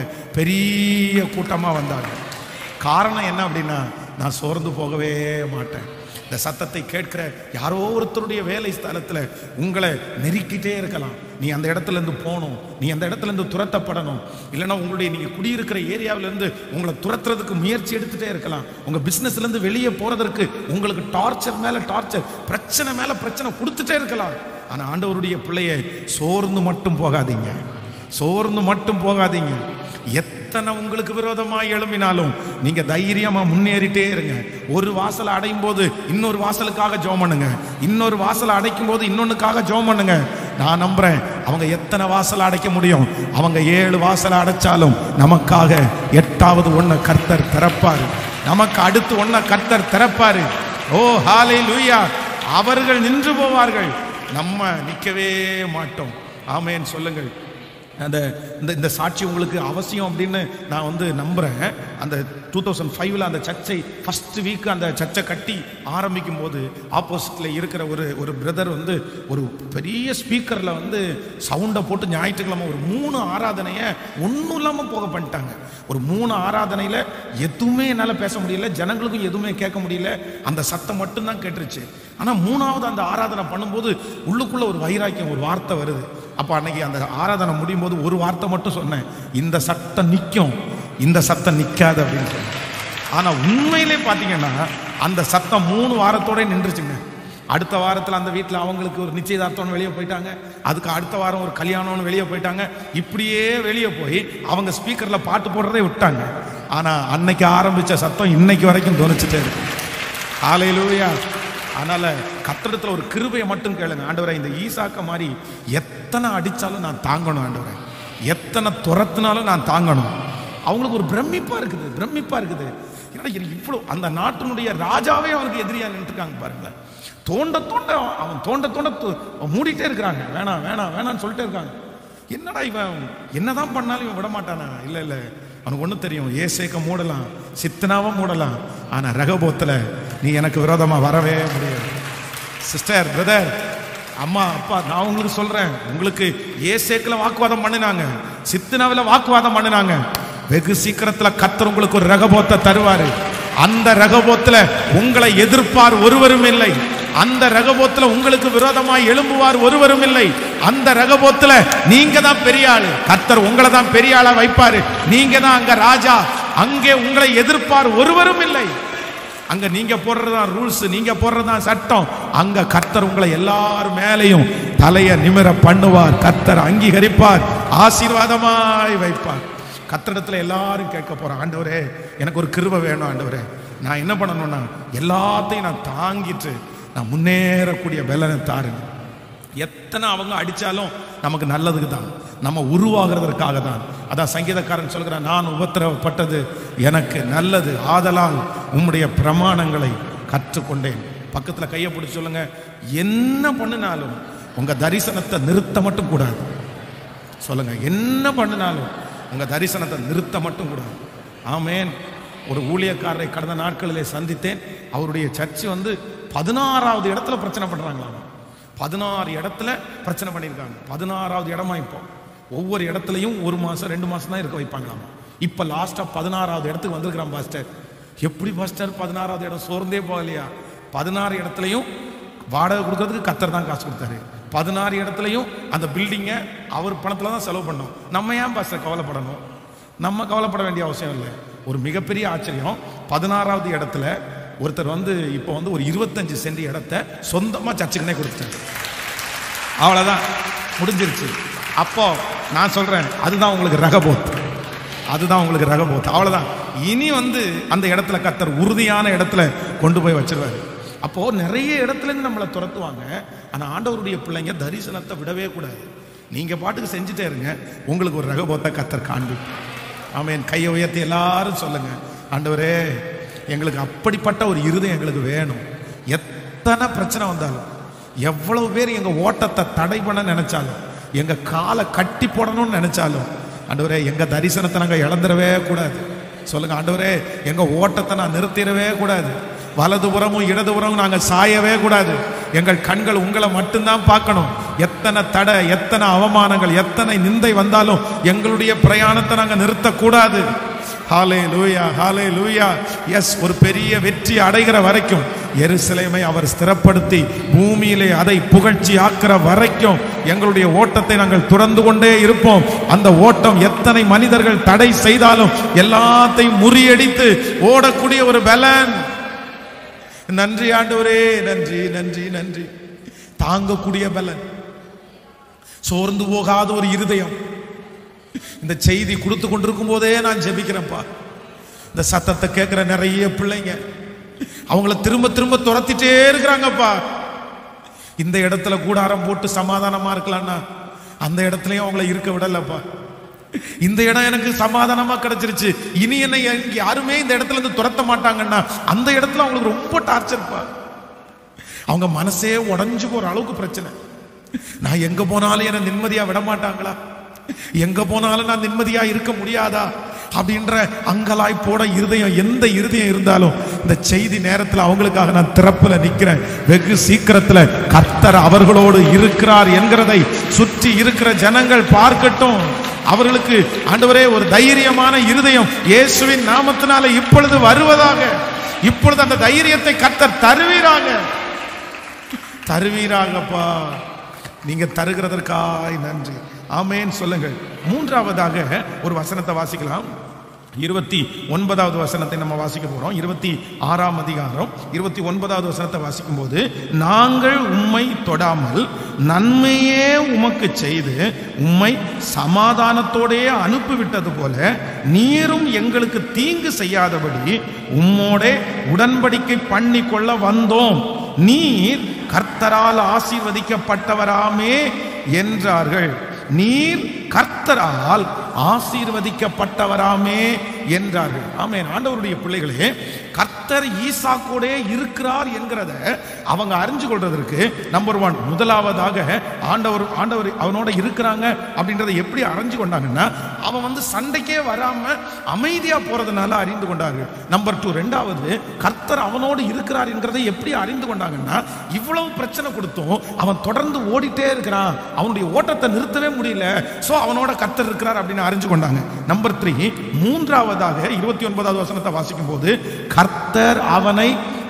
S1: பெரிய கூட்டமா வந்தாங்க காரணம் என்ன அப்படின்னா நான் சோர்ந்து போகவே மாட்டேன் இந்த சத்தத்தை கேட்கிற யாரோ ஒருத்தருடைய வேலை ஸ்தலத்துல உங்களை நெருக்கிட்டே இருக்கலாம் நீ அந்த இடத்துல இருந்து போகணும் நீ அந்த இடத்துல இருந்து துரத்தப்படணும் இல்லைன்னா உங்களுடைய நீங்க குடியிருக்கிற ஏரியாவில இருந்து உங்களை துரத்துறதுக்கு முயற்சி எடுத்துட்டே இருக்கலாம் உங்க பிசினஸ்ல இருந்து வெளியே போறதற்கு உங்களுக்கு டார்ச்சர் மேல டார்ச்சர் பிரச்சனை மேல பிரச்சனை கொடுத்துட்டே இருக்கலாம் ஆனா ஆண்டவருடைய பிள்ளையை சோர்ந்து மட்டும் போகாதீங்க சோர்ந்து மட்டும் போகாதீங்க எத்தனை உங்களுக்கு விரோதமாய் எழும்பினாலும் நீங்க தைரியமா முன்னேறிட்டே இருங்க ஒரு வாசலை அடையும் போது இன்னொரு வாசலுக்காக ஜெபம் பண்ணுங்க இன்னொரு வாசலை அடைக்கும் போது இன்னொன்னுக்காக ஜெபம் பண்ணுங்க நான் நம்புறேன் அவங்க எத்தனை வாசலை அடைக்க முடியும் அவங்க ஏழு வாசலை அடைச்சாலும் நமக்காக எட்டாவது ஒண்ண கர்த்தர் திறப்பாரு நமக்கு அடுத்து ஒண்ண கர்த்தர் திறப்பாரு ஓ ஹாலே லூயா அவர்கள் நின்று போவார்கள் நம்ம நிற்கவே மாட்டோம் ஆமேன் சொல்லுங்கள் அந்த இந்த இந்த சாட்சி உங்களுக்கு அவசியம் அப்படின்னு நான் வந்து நம்புகிறேன் அந்த டூ தௌசண்ட் ஃபைவ்ல அந்த சர்ச்சை ஃபர்ஸ்ட் வீக் அந்த சர்ச்சை கட்டி ஆரம்பிக்கும் போது ஆப்போசிட்டில் இருக்கிற ஒரு ஒரு பிரதர் வந்து ஒரு பெரிய ஸ்பீக்கரில் வந்து சவுண்டை போட்டு ஞாயிற்றுக்கிழமை ஒரு மூணு ஆராதனையை ஒன்றும் இல்லாமல் போக பண்ணிட்டாங்க ஒரு மூணு ஆராதனையில் எதுவுமே என்னால் பேச முடியல ஜனங்களுக்கும் எதுவுமே கேட்க முடியல அந்த சத்தம் மட்டும்தான் கேட்டுருச்சு ஆனால் மூணாவது அந்த ஆராதனை பண்ணும்போது உள்ளுக்குள்ள ஒரு வைராக்கியம் ஒரு வார்த்தை வருது அப்போ அன்னைக்கு அந்த ஆராதனை முடியும் போது ஒரு வார்த்தை மட்டும் சொன்னேன் இந்த சத்தம் நிற்கும் இந்த சத்தம் நிற்காது அப்படின்னு சொன்னேன் ஆனால் உண்மையிலே பார்த்தீங்கன்னா அந்த சத்தம் மூணு வாரத்தோட நின்றுச்சுங்க அடுத்த வாரத்தில் அந்த வீட்டில் அவங்களுக்கு ஒரு நிச்சயதார்த்தம்னு வெளியே போயிட்டாங்க அதுக்கு அடுத்த வாரம் ஒரு கல்யாணம்னு வெளியே போயிட்டாங்க இப்படியே வெளியே போய் அவங்க ஸ்பீக்கரில் பாட்டு போடுறதே விட்டாங்க ஆனா அன்னைக்கு ஆரம்பிச்ச சத்தம் இன்னைக்கு வரைக்கும் தோணிச்சுட்டே இருக்கு ஹalleluya அதனால கத்திரத்துல ஒரு கிருபையை மட்டும் கேளுங்க ஆண்டவரே இந்த ஈசாக்க மாதிரி எத்தனை அடிச்சாலும் நான் தாங்கணும் ஆண்டவரே எத்தனை துரத்துனாலும் நான் தாங்கணும் அவங்களுக்கு ஒரு பிரமிப்பா இருக்குது பிரமிப்பா இருக்குது ஏன்னா இவ்வளோ அந்த நாட்டினுடைய ராஜாவே அவனுக்கு எதிரியா நின்றுருக்காங்க பாருங்களேன் தோண்ட தோண்ட அவன் தோண்ட தோண்ட து- மூடிட்டே இருக்கிறாங்க வேணாம் வேணாம் வேணாம்னு சொல்லிட்டே இருக்காங்க என்னடா இவன் என்னதான் பண்ணாலும் இவன் விட மாட்டானா இல்ல இல்ல அவனுக்கு ஒண்ணு தெரியும் ஏசேக்க மூடலாம் சித்தனாவை மூடலாம் ஆனா ரகபோத்துல நீ எனக்கு விரோதமா வரவே முடியாது சிஸ்டர் பிரதர் அம்மா அப்பா நான் உங்களுக்கு சொல்றேன் உங்களுக்கு ஏசேக்கில் வாக்குவாதம் பண்ணினாங்க சித்தனாவில் வாக்குவாதம் பண்ணினாங்க வெகு சீக்கிரத்துல கத்தர் உங்களுக்கு ஒரு ரகபோத்தை தருவாரு அந்த ரகபோத்துல உங்களை எதிர்ப்பார் ஒருவரும் இல்லை அந்த ரகபோத்துல உங்களுக்கு விரோதமாய் எழும்புவார் ஒருவரும் இல்லை அந்த ரகபோத்துல நீங்க தான் பெரிய ஆளு கத்தர் உங்களை தான் பெரிய ஆளா வைப்பாரு நீங்க தான் அங்க ராஜா அங்கே உங்களை எதிர்ப்பார் ஒருவரும் இல்லை அங்க நீங்க போடுறதா ரூல்ஸ் நீங்க போடுறதா சட்டம் அங்க கத்தர் உங்களை எல்லார் மேலையும் தலைய நிமிர பண்ணுவார் கத்தர் அங்கீகரிப்பார் ஆசீர்வாதமாய் வைப்பார் கத்தரிடத்துல எல்லாரும் கேட்க போறோம் ஆண்டவரே எனக்கு ஒரு கிருபை வேணும் ஆண்டவரே நான் என்ன பண்ணணும்னா எல்லாத்தையும் நான் தாங்கிட்டு நான் முன்னேறக்கூடிய பலனை தாருங்க எத்தனை அவங்க அடிச்சாலும் நமக்கு நல்லதுக்கு தான் நம்ம உருவாகிறதற்காக தான் அதான் சங்கீதக்காரன் சொல்கிறான் நான் உபத்திரவப்பட்டது எனக்கு நல்லது ஆதலால் உம்முடைய பிரமாணங்களை கற்றுக்கொண்டேன் பக்கத்துல கையை பிடிச்சு சொல்லுங்க என்ன பண்ணினாலும் உங்க தரிசனத்தை நிறுத்த மட்டும் கூடாது சொல்லுங்க என்ன பண்ணினாலும் உங்க தரிசனத்தை நிறுத்த மட்டும் கூடாது ஆமேன் ஒரு ஊழியக்காரரை கடந்த நாட்களிலே சந்தித்தேன் அவருடைய சர்ச்சு வந்து பதினாறாவது இடத்துல பிரச்சனை பண்றாங்களாம் பதினாறு இடத்துல பிரச்சனை பண்ணியிருக்காங்க பதினாறாவது இடமா இப்போ ஒவ்வொரு இடத்துலையும் ஒரு மாசம் ரெண்டு மாசம் தான் இருக்க வைப்பாங்களாம் இப்ப லாஸ்டா பதினாறாவது இடத்துக்கு வந்திருக்கிறான் பாஸ்டர் எப்படி பாஸ்டர் பதினாறாவது இடம் சோர்ந்தே போகலையா பதினாறு இடத்துலையும் வாடகை கொடுக்கறதுக்கு கத்தர் தான் காசு கொடுத்தாரு பதினாறு இடத்துலையும் அந்த பில்டிங்கை அவர் பணத்தில் தான் செலவு பண்ணோம் நம்ம ஏன் பாஸ்டர் கவலைப்படணும் நம்ம கவலைப்பட வேண்டிய அவசியம் இல்லை ஒரு மிகப்பெரிய ஆச்சரியம் பதினாறாவது இடத்துல ஒருத்தர் வந்து இப்போ வந்து ஒரு இருபத்தஞ்சு சென்ட் இடத்த சொந்தமாக சர்ச்சுக்குனே கொடுத்துட்டாரு அவ்வளோதான் முடிஞ்சிருச்சு அப்போ நான் சொல்றேன் அதுதான் உங்களுக்கு ரகபோத் அதுதான் உங்களுக்கு ரகபோத் அவ்வளவுதான் இனி வந்து அந்த இடத்துல கத்தர் உறுதியான இடத்துல கொண்டு போய் வச்சிருவாரு அப்போ நிறைய இடத்துல இருந்து நம்மளை துரத்துவாங்க ஆனா ஆண்டவருடைய பிள்ளைங்க தரிசனத்தை விடவே கூடாது நீங்க பாட்டுக்கு செஞ்சுட்டே இருங்க உங்களுக்கு ஒரு ரகபோத்தை கத்தர் காண்பிப்பார் ஆமென் கையை உயர்த்தி எல்லாரும் சொல்லுங்க ஆண்டவரே எங்களுக்கு அப்படிப்பட்ட ஒரு இருதயம் எங்களுக்கு வேணும் எத்தனை பிரச்சனை வந்தாலும் எவ்வளவு பேர் எங்க ஓட்டத்தை தடை பண்ண நினைச்சாலும் எங்க காலை கட்டி போடணும்னு நினைச்சாலும் ஆண்டவரே எங்க தரிசனத்தை நாங்க இழந்துடவே கூடாது சொல்லுங்க ஆண்டவரே எங்க ஓட்டத்தை நான் நிறுத்திடவே கூடாது வலதுபுறமும் இடதுபுறமும் நாங்க சாயவே கூடாது எங்கள் கண்கள் உங்களை மட்டும்தான் பார்க்கணும் எத்தனை தடை எத்தனை அவமானங்கள் எத்தனை நிந்தை வந்தாலும் எங்களுடைய பிரயாணத்தை நாங்க நிறுத்தக்கூடாது ஹாலே லூயா ஹாலே லூயா எஸ் ஒரு பெரிய வெற்றி அடைகிற வரைக்கும் எருசலேமை அவர் ஸ்திரப்படுத்தி பூமியிலே அதை புகழ்ச்சி ஆக்கிற வரைக்கும் எங்களுடைய ஓட்டத்தை நாங்கள் துறந்து கொண்டே இருப்போம் அந்த ஓட்டம் எத்தனை மனிதர்கள் தடை செய்தாலும் எல்லாத்தையும் முறியடித்து ஓடக்கூடிய ஒரு பலன் நன்றி ஆண்டவரே நன்றி நன்றி நன்றி தாங்கக்கூடிய பலன் சோர்ந்து போகாத ஒரு இருதயம் இந்த செய்தி கொடுத்து கொண்டிருக்கும் போதே நான் ஜெபிக்கிறேன்ப்பா இந்த சத்தத்தை கேட்கிற நிறைய பிள்ளைங்க அவங்கள திரும்ப திரும்ப துரத்திட்டே இருக்கிறாங்கப்பா இந்த இடத்துல கூடாரம் போட்டு சமாதானமா இருக்கலாம்னா அந்த இடத்துலயும் அவங்கள இருக்க விடலப்பா இந்த இடம் எனக்கு சமாதானமா கிடைச்சிருச்சு இனி என்ன எங்க யாருமே இந்த இடத்துல இருந்து துரத்த மாட்டாங்கன்னா அந்த இடத்துல அவங்களுக்கு ரொம்ப டார்ச்சர்ப்பா அவங்க மனசே உடைஞ்சு போற அளவுக்கு பிரச்சனை நான் எங்க போனாலும் என்ன நிம்மதியா விட மாட்டாங்களா எங்க போனாலும் நான் நிம்மதியா இருக்க முடியாதா அப்படின்ற அங்கலாய் போட இருதயம் எந்த இருதயம் இருந்தாலும் இந்த செய்தி நேரத்தில் அவங்களுக்காக நான் திறப்புல நிக்கிறேன் வெகு சீக்கிரத்துல கர்த்தர் அவர்களோடு இருக்கிறார் என்கிறதை சுற்றி இருக்கிற ஜனங்கள் பார்க்கட்டும் அவர்களுக்கு ஆண்டவரே ஒரு தைரியமான இருதயம் இயேசுவின் நாமத்தினால இப்பொழுது வருவதாக இப்பொழுது அந்த தைரியத்தை கர்த்தர் தருவீராக தருவீராகப்பா நீங்க தருகிறதற்காய் நன்றி ஆமேன் சொல்லுங்கள் மூன்றாவதாக ஒரு வசனத்தை வாசிக்கலாம் இருபத்தி ஒன்பதாவது வசனத்தை நம்ம வாசிக்க போறோம் இருபத்தி ஆறாம் அதிகாரம் இருபத்தி ஒன்பதாவது வசனத்தை வாசிக்கும் போது நாங்கள் உம்மை தொடாமல் நன்மையே உமக்கு செய்து உம்மை சமாதானத்தோடே அனுப்பிவிட்டது போல நீரும் எங்களுக்கு தீங்கு செய்யாதபடி உம்மோடே உடன்படிக்கை பண்ணி கொள்ள வந்தோம் நீர் கர்த்தரால் ஆசீர்வதிக்கப்பட்டவராமே என்றார்கள் நீர் கர்த்தரால் ஆசீர்வதிக்கப்பட்டவராமே என்றார்கள் ஆமென் ஆண்டவருடைய பிள்ளைகளே கர்த்தர் ஈசாக்கோடே இருக்கிறார் என்கிறத அவங்க அறிஞ்சு கொள்றதற்கு நம்பர் ஒன் முதலாவதாக ஆண்டவர் ஆண்டவர் அவனோட இருக்கிறாங்க அப்படின்றத எப்படி அறிஞ்சு கொண்டாங்கன்னா அவன் வந்து சண்டைக்கே வராம அமைதியா போறதுனால அறிந்து கொண்டார்கள் நம்பர் டூ ரெண்டாவது கர்த்தர் அவனோடு இருக்கிறார் என்கிறதை எப்படி அறிந்து கொண்டாங்கன்னா இவ்வளவு பிரச்சனை கொடுத்தும் அவன் தொடர்ந்து ஓடிட்டே இருக்கிறான் அவனுடைய ஓட்டத்தை நிறுத்தவே முடியல சோ அவனோட கர்த்தர் இருக்கிறார் அப்படின்னு அறிஞ்சு கொண்டாங்க நம்பர் த்ரீ மூன்றாவதாக இருபத்தி ஒன்பதாவது வசனத்தை வாசிக்கும் போது கர்த்தர் அவனை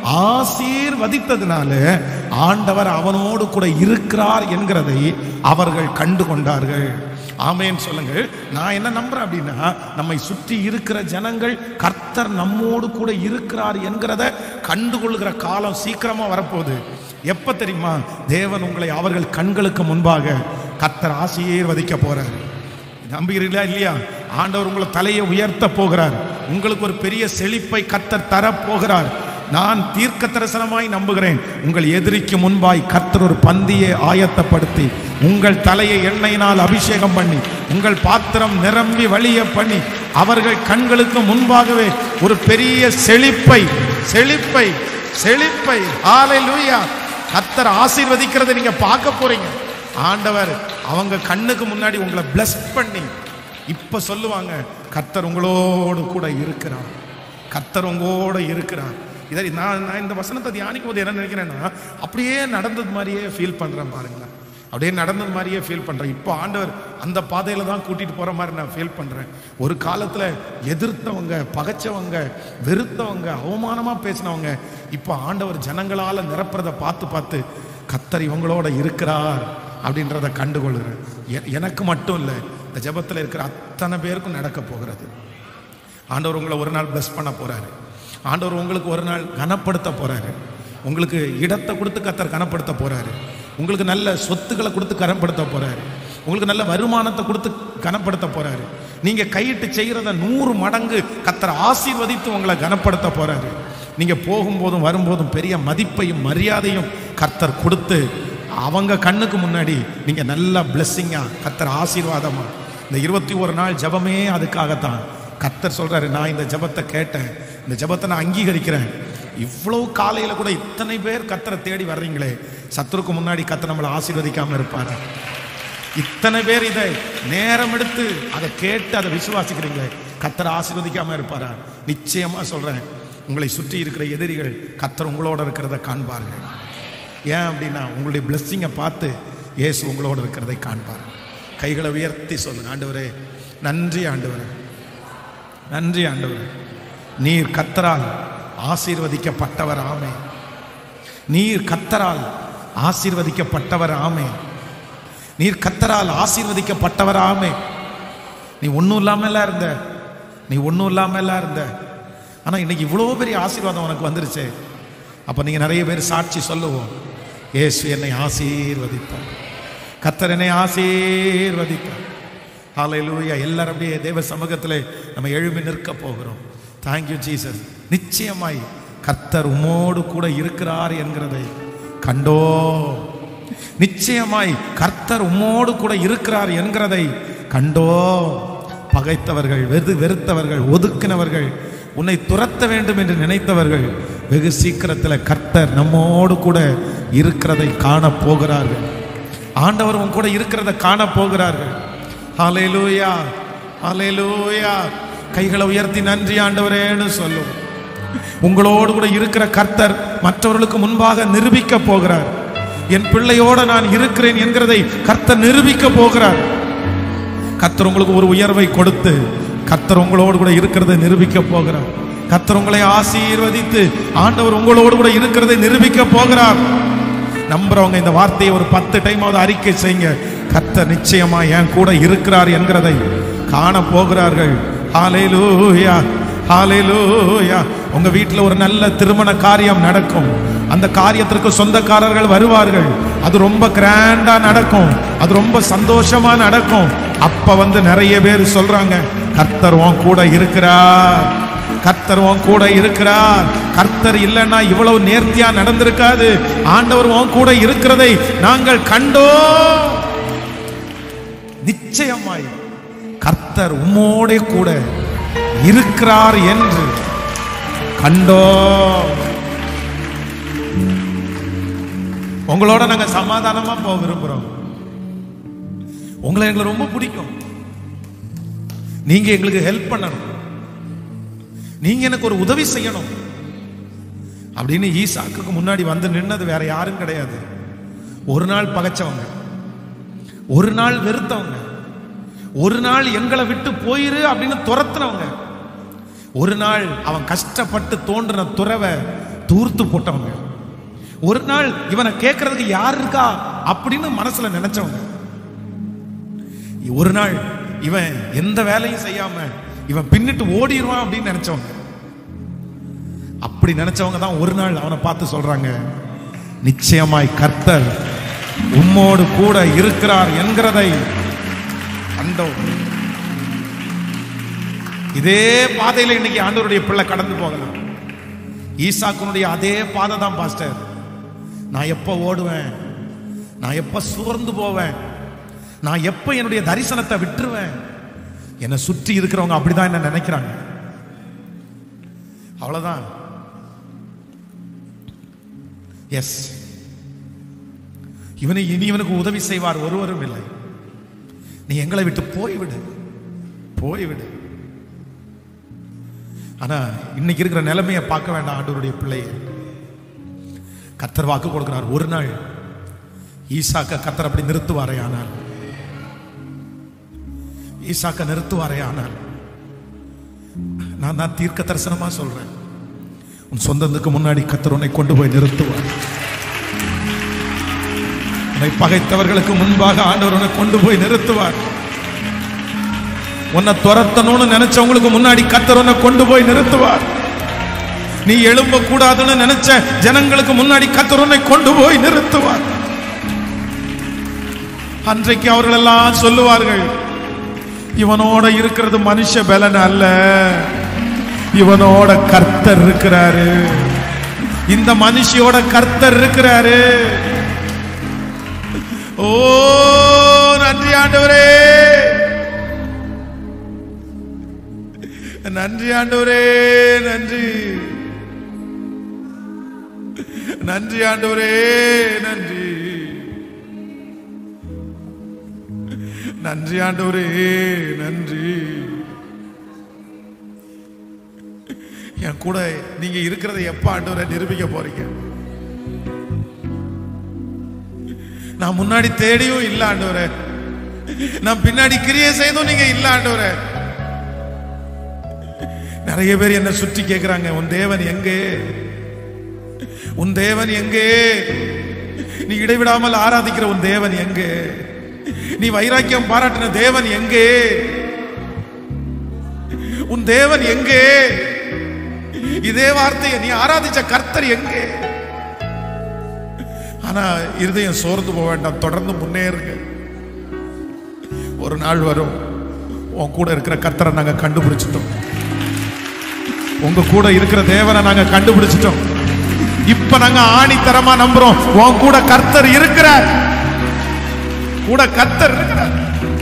S1: ஆசீர்வதித்ததுனால ஆண்டவர் அவனோடு கூட இருக்கிறார் என்கிறதை அவர்கள் கண்டு கொண்டார்கள் ஆமேன்னு சொல்லுங்கள் நான் என்ன நம்புறேன் அப்படின்னா நம்மை சுற்றி இருக்கிற ஜனங்கள் கர்த்தர் நம்மோடு கூட இருக்கிறார் என்கிறத கண்டுகொள்கிற காலம் சீக்கிரமா வரப்போகுது எப்ப தெரியுமா தேவன் உங்களை அவர்கள் கண்களுக்கு முன்பாக கர்த்தர் ஆசீர்வதிக்க போறார் நம்புகிறீர்களா இல்லையா ஆண்டவர் உங்களை தலையை உயர்த்த போகிறார் உங்களுக்கு ஒரு பெரிய செழிப்பை கர்த்தர் தர போகிறார் நான் தீர்க்க தரிசனமாய் நம்புகிறேன் உங்கள் எதிரிக்கு முன்பாய் கர்த்தர் ஒரு பந்தியை ஆயத்தப்படுத்தி உங்கள் தலையை எண்ணெயினால் அபிஷேகம் பண்ணி உங்கள் பாத்திரம் நிரம்பி வழிய பண்ணி அவர்கள் கண்களுக்கு முன்பாகவே ஒரு பெரிய செழிப்பை செழிப்பை செழிப்பை ஹalleluya கர்த்தர் ஆசீர்வதிக்கிறதை நீங்க பார்க்க போறீங்க ஆண்டவர் அவங்க கண்ணுக்கு முன்னாடி உங்களை bless பண்ணி இப்ப சொல்லுவாங்க கர்த்தர் உங்களோடு கூட இருக்கிறார் கர்த்தர் உங்களோட இருக்கிறார் இதை நான் நான் இந்த வசனத்தை தியானிக்கும் போது என்ன நினைக்கிறேன்னா அப்படியே நடந்தது மாதிரியே ஃபீல் பண்றேன் பாருங்களேன் அப்படியே நடந்தது மாதிரியே ஃபீல் பண்றேன் இப்போ ஆண்டவர் அந்த பாதையில தான் கூட்டிட்டு போற மாதிரி நான் ஃபீல் பண்றேன் ஒரு காலத்துல எதிர்த்தவங்க பகைச்சவங்க வெறுத்தவங்க அவமானமா பேசினவங்க இப்போ ஆண்டவர் ஜனங்களால நிரப்புறதை பார்த்து பார்த்து கத்தர் இவங்களோட இருக்கிறார் அப்படின்றத கண்டுகொள்கிறேன் எ- எனக்கு மட்டும் இல்லை இந்த ஜெபத்தில் இருக்கிற அத்தனை பேருக்கும் நடக்க போகிறது ஆண்டவர் உங்களை ஒரு நாள் bless பண்ண போறாரு ஆண்டவர் உங்களுக்கு ஒரு நாள் கனப்படுத்த போறாரு உங்களுக்கு இடத்தை கொடுத்து கத்தர் கனப்படுத்த போறாரு உங்களுக்கு நல்ல சொத்துக்களை கொடுத்து கனப்படுத்த போறாரு உங்களுக்கு நல்ல வருமானத்தை கொடுத்து கனப்படுத்த போறாரு நீங்க கையிட்டு செய்கிறத நூறு மடங்கு கத்தர் ஆசீர்வதித்து உங்களை கனப்படுத்த போறாரு நீங்க போகும்போதும் வரும்போதும் பெரிய மதிப்பையும் மரியாதையும் கர்த்தர் கொடுத்து அவங்க கண்ணுக்கு முன்னாடி நீங்க நல்ல பிளெஸ்ஸிங்கா கத்தர் ஆசீர்வாதமா இந்த இருபத்தி ஒரு நாள் ஜெபமே அதுக்காகத்தான் கத்தர் சொல்றாரு நான் இந்த ஜெபத்தை கேட்டேன் இந்த ஜெபத்தை நான் அங்கீகரிக்கிறேன் இவ்வளவு காலையில கூட இத்தனை பேர் கத்தரை தேடி வர்றீங்களே சத்துருக்கு முன்னாடி கத்தர் நம்மளை ஆசீர்வதிக்காம இருப்பாரு இத்தனை பேர் இதை நேரம் எடுத்து அதை கேட்டு அதை விசுவாசிக்கிறீங்களே கத்தரை ஆசீர்வதிக்காம இருப்பாரா நிச்சயமா சொல்றேன் உங்களை சுற்றி இருக்கிற எதிரிகள் கத்தர் உங்களோட இருக்கிறத காண்பார்கள் ஏன் அப்படின்னா உங்களுடைய பிளெஸ்ஸிங்கை பார்த்து இயேசு உங்களோட இருக்கிறதை காண்பார் கைகளை உயர்த்தி சொல்லுங்க ஆண்டவரே நன்றி ஆண்டவரே நன்றி ஆண்டவரே நீர் கத்தரால் ஆசீர்வதிக்கப்பட்டவர் ஆமே நீர் கத்தரால் ஆசீர்வதிக்கப்பட்டவர் ஆமே நீர் கத்தரால் ஆசீர்வதிக்கப்பட்டவர் ஆமே நீ ஒன்றும் இல்லாமலாம் இருந்த நீ ஒன்றும் இல்லாமலாம் இருந்த ஆனால் இன்னைக்கு இவ்வளோ பெரிய ஆசீர்வாதம் உனக்கு வந்துருச்சே அப்போ நீங்கள் நிறைய பேர் சாட்சி சொல்லுவோம் இயேசு என்னை ஆசீர்வதிப்பார் கத்தர் என்னை ஆசீர்வதிப்பார் ஹalleluya எல்லாரும் அப்படியே தேவ சமூகத்தில் நம்ம எழும்பி நிற்க போகிறோம் தேங்க்யூ ஜீசஸ் நிச்சயமாய் கர்த்தர் உமோடு கூட இருக்கிறார் என்கிறதை கண்டோ நிச்சயமாய் கர்த்தர் உம்மோடு கூட இருக்கிறார் என்கிறதை கண்டோ பகைத்தவர்கள் வெறு வெறுத்தவர்கள் ஒதுக்கினவர்கள் உன்னை துரத்த வேண்டும் என்று நினைத்தவர்கள் வெகு சீக்கிரத்தில் கர்த்தர் நம்மோடு கூட இருக்கிறதை காண போகிறார்கள் ஆண்டவர் உன் கூட இருக்கிறத காண போகிறார்கள் ஹalleluya ஹalleluya கைகளை உயர்த்தி நன்றி ஆண்டவரேன்னு சொல்லும் உங்களோடு கூட இருக்கிற கர்த்தர் மற்றவர்களுக்கு முன்பாக நிரூபிக்க போகிறார் என் பிள்ளையோட நான் இருக்கிறேன் என்கிறதை கர்த்தர் நிரூபிக்க போகிறார் கர்த்தர் உங்களுக்கு ஒரு உயர்வை கொடுத்து கர்த்தர் உங்களோடு கூட இருக்கிறதை நிரூபிக்க போகிறார் கர்த்தர் உங்களை ஆசீர்வதித்து ஆண்டவர் உங்களோடு கூட இருக்கிறதை நிரூபிக்க போகிறார் நம்புறவங்க இந்த வார்த்தையை ஒரு பத்து டைமாவது அறிக்கை செய்யுங்க கர்த்தர் நிச்சயமா என் கூட இருக்கிறார் என்கிறதை காண போகிறார்கள் ஹalleluya ஹalleluya உங்க வீட்டில் ஒரு நல்ல திருமண காரியம் நடக்கும் அந்த காரியத்திற்கு சொந்தக்காரர்கள் வருவார்கள் அது ரொம்ப கிராண்டா நடக்கும் அது ரொம்ப சந்தோஷமா நடக்கும் அப்ப வந்து நிறைய பேர் சொல்றாங்க கர்த்தர் உன் கூட இருக்கிறார் கர்த்தர் உன் கூட இருக்கிறார் கர்த்தர் இல்லைன்னா இவ்வளவு நேர்த்தியா நடந்திருக்காது ஆண்டவர் உன் கூட இருக்கிறதை நாங்கள் கண்டோம் நிச்சயமாய் கர்த்தர் உம்மோடே கூட இருக்கிறார் என்று கண்டோம் உங்களோட நாங்க சமாதானமா போக விரும்புறோம் உங்களை எங்களுக்கு ரொம்ப பிடிக்கும் நீங்க எங்களுக்கு ஹெல்ப் பண்ணணும் நீங்க எனக்கு ஒரு உதவி செய்யணும் அப்படின்னு ஈசாக்குக்கு முன்னாடி வந்து நின்னது வேற யாரும் கிடையாது ஒரு நாள் பகைச்சவங்க ஒரு நாள் வெறுத்தவங்க ஒரு நாள் எங்களை விட்டு போயிரு அப்படின்னு துரத்துனவங்க ஒரு நாள் அவன் கஷ்டப்பட்டு தோன்றின துறவை தூர்த்து போட்டவங்க ஒரு நாள் இவனை கேட்கறதுக்கு யார் இருக்கா அப்படின்னு மனசுல நினைச்சவங்க ஒரு நாள் இவன் எந்த வேலையும் செய்யாம இவன் பின்னிட்டு ஓடிடுவான் அப்படின்னு நினைச்சவங்க அப்படி நினைச்சவங்க தான் ஒரு நாள் அவனை பார்த்து சொல்றாங்க நிச்சயமாய் கர்த்தர் உம்மோடு கூட இருக்கிறார் என்கிறதை கண்டோம் இதே பாதையில இன்னைக்கு ஆண்டவருடைய பிள்ளை கடந்து போகலாம் ஈசாக்குனுடைய அதே பாதை தான் பாஸ்டர் நான் எப்ப ஓடுவேன் நான் எப்ப சோர்ந்து போவேன் நான் எப்ப என்னுடைய தரிசனத்தை விட்டுருவேன் என்னை சுற்றி இருக்கிறவங்க அப்படிதான் என்ன நினைக்கிறாங்க அவ்வளவுதான் எஸ் இவனை இனி இவனுக்கு உதவி செய்வார் ஒருவரும் இல்லை நீ எங்களை விட்டு போய்விடு போய்விடு ஆனா இன்னைக்கு இருக்கிற நிலைமையை பார்க்க வேண்டாம் ஆண்டவருடைய பிள்ளையை கத்தர் வாக்கு கொடுக்கிறார் ஒரு நாள் ஈசாக்க கத்தர் அப்படி நிறுத்துவாரே ஆனால் ஈசாக்க நிறுத்துவாரே ஆனால் நான் தான் தீர்க்க தரிசனமா சொல்றேன் உன் சொந்தத்துக்கு முன்னாடி கத்தர் உன்னை கொண்டு போய் நிறுத்துவார் உன்னை பகைத்தவர்களுக்கு முன்பாக ஆண்டவர் உன்னை கொண்டு போய் நிறுத்துவார் உன்னை துரத்தணும்னு நினைச்சவங்களுக்கு முன்னாடி கத்தர் உன்னை கொண்டு போய் நிறுத்துவார் நீ எழும்ப கூடாதுன்னு நினைச்ச ஜனங்களுக்கு முன்னாடி கத்தர் உன்னை கொண்டு போய் நிறுத்துவார் அன்றைக்கு அவர்கள் எல்லாம் சொல்லுவார்கள் இவனோட இருக்கிறது மனுஷ பலன் அல்ல இவனோட கர்த்தர் இருக்கிறாரு இந்த மனுஷியோட கர்த்தர் இருக்கிறாரு ஓ நன்றி ஆண்டவரே நன்றி ஆண்டவரே நன்றி நன்றி ஆண்டவரே நன்றி நன்றி ஆண்டவரே நன்றி என் கூட நீங்க இருக்கிறத எப்ப ஆண்டவரை நிரூபிக்க போறீங்க நான் முன்னாடி தேடியும் இல்ல ஆண்டவரே நான் பின்னாடி கிரியை செய்தும் நீங்க இல்ல ஆண்டவரே நிறைய பேர் என்ன சுற்றி கேட்கிறாங்க உன் தேவன் எங்கே உன் தேவன் எங்கே நீ இடைவிடாமல் ஆராதிக்கிற உன் தேவன் எங்கே நீ வைராக்கியம் பாராட்டின தேவன் எங்கே உன் தேவன் எங்கே இதே வார்த்தையை நீ ஆராதிச்ச கர்த்தர் எங்கே ஆனா இருதயம் சோர்ந்து போக வேண்டாம் தொடர்ந்து முன்னேறுங்க ஒரு நாள் வரும் உன் கூட இருக்கிற கர்த்தரை நாங்க கண்டுபிடிச்சிட்டோம் உங்க கூட இருக்கிற தேவனை நாங்க கண்டுபிடிச்சிட்டோம் இப்ப நாங்க ஆணித்தரமா நம்புறோம் உன் கூட கர்த்தர் இருக்கிறார் கூட கர்த்தர் இருக்கிறார்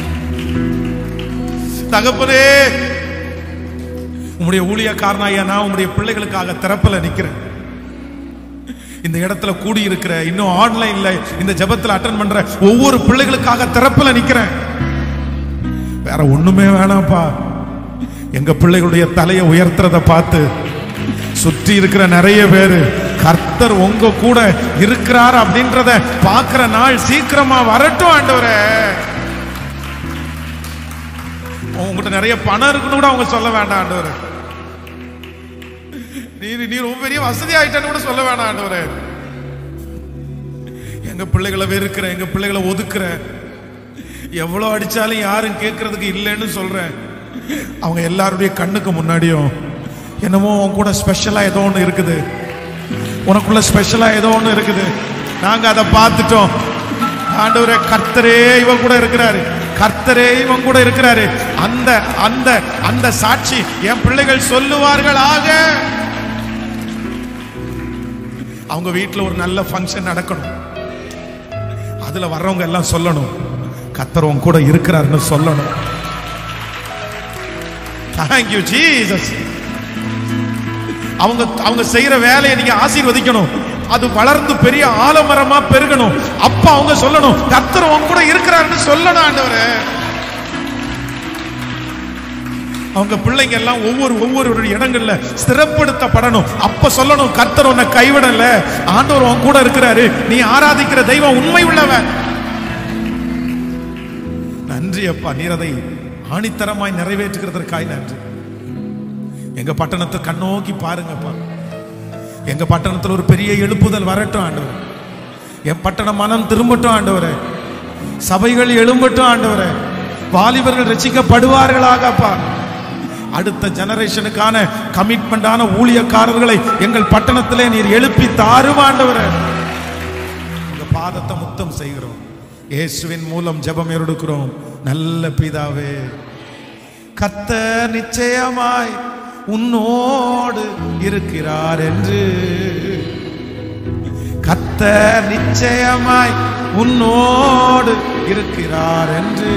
S1: தகப்பனே உம்முடைய ஊழியக்காரனாய நான் உம்முடைய பிள்ளைகளுக்காக திறப்பல நிக்கிறேன் இந்த இடத்துல கூடி இருக்கிற இன்னும் ஆன்லைன்ல இந்த ஜெபத்துல அட்டன் பண்ற ஒவ்வொரு பிள்ளைகளுக்காக திறப்பல நிக்கிறேன் வேற ஒண்ணுமே வேணாம்ப்பா எங்க பிள்ளைகளுடைய தலையை உயர்த்துறத பார்த்து சுற்றி இருக்கிற நிறைய பேரு கர்த்தர் உங்க கூட இருக்கிறார் அப்படின்றத பார்க்கிற நாள் சீக்கிரமா வரட்டும் ஆண்டவரே உங்ககிட்ட நிறைய பணம் இருக்குன்னு கூட அவங்க சொல்ல வேண்டாம் ஆண்டவரே நீ நீ ரொம்ப பெரிய வசதி ஆயிட்டேன்னு கூட சொல்ல வேணாம் ஆண்டவரே எங்க பிள்ளைகளை வெறுக்கிற எங்க பிள்ளைகளை ஒதுக்குற எவ்வளவு அடிச்சாலும் யாரும் கேட்கறதுக்கு இல்லைன்னு சொல்றேன் அவங்க எல்லாருடைய கண்ணுக்கு முன்னாடியும் என்னமோ உன் கூட ஸ்பெஷலா ஏதோ ஒன்று இருக்குது உனக்குள்ள ஸ்பெஷலா ஏதோ ஒன்று இருக்குது நாங்க அதை பார்த்துட்டோம் ஆண்டவரே கர்த்தரே இவன் கூட இருக்கிறாரு கர்த்தரே இவன் கூட இருக்கிறாரு அந்த அந்த அந்த சாட்சி என் பிள்ளைகள் சொல்லுவார்களாக அவங்க வீட்டில் ஒரு நல்ல ஃபங்க்ஷன் நடக்கணும் அதுல வர்றவங்க எல்லாம் சொல்லணும் கர்த்தர் உன் கூட இருக்கிறாருன்னு சொல்லணும் தேங்க்யூ ஜீசஸ் அவங்க அவங்க செய்யற வேலையை நீங்க ஆசீர்வதிக்கணும் அது வளர்ந்து பெரிய ஆலமரமா பெருகணும் அப்ப அவங்க சொல்லணும் கர்த்தர் உன் கூட இருக்கிறாருன்னு சொல்லணும் ஆண்டவரே அவங்க பிள்ளைங்க எல்லாம் ஒவ்வொரு ஒவ்வொரு இடங்கள்ல ஸ்திரப்படுத்தப்படணும் அப்ப சொல்லணும் கர்த்தர் உன்னை கைவிடல ஆண்டவர் உன் கூட இருக்கிறாரு நீ ஆராதிக்கிற தெய்வம் உண்மை உள்ளவன் நன்றி அப்பா நீர் அதை ஆணித்தரமாய் நிறைவேற்றுகிறதற்காய் நன்றி எங்க பட்டணத்தை கண்ணோக்கி பாருங்கப்பா எங்க பட்டணத்தில் ஒரு பெரிய எழுப்புதல் வரட்டும் ஆண்டவர் என் பட்டணம் மனம் திரும்பட்டும் ஆண்டவரே சபைகள் எழும்பட்டும் ஆண்டவரே வாலிபர்கள் ரசிக்கப்படுவார்களாகப்பா அடுத்த ஜெனரேஷனுக்கான கமிட்மெண்டான ஊழியக்காரர்களை எங்கள் பட்டணத்திலே நீர் எழுப்பி தாரும் ஆண்டவரே உங்க பாதத்தை முத்தம் செய்கிறோம் இயேசுவின் மூலம் ஜெபம் எடுக்கிறோம் நல்ல பிதாவே கத்த நிச்சயமாய் உன்னோடு இருக்கிறார் என்று கத்த நிச்சயமாய் உன்னோடு இருக்கிறார் என்று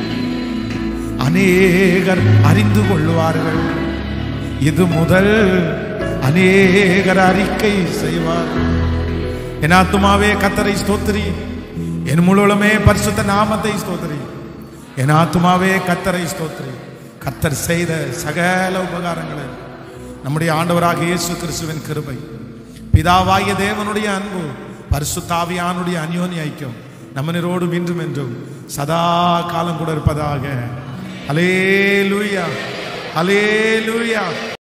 S1: அநேகர் அறிந்து கொள்வார்கள் இது முதல் அநேகர் அறிக்கை செய்வார்கள் என் ஆத்துமாவே கத்தரை ஸ்தோத்திரி என் முழுவலுமே பரிசுத்த நாமத்தை ஸ்தோத்திரி என் ஆத்துமாவே கத்தரை ஸ்தோத்திரி கத்தர் செய்த சகல உபகாரங்களை நம்முடைய ஆண்டவராக இயேசு கிறிஸ்துவின் கிருபை பிதாவாகிய தேவனுடைய அன்பு பரிசுத்தாவியானுடைய அந்யோனி ஐக்கியம் நம்மனரோடும் இன்றும் என்றும் சதா காலம் கூட இருப்பதாக அலே லூயா அலே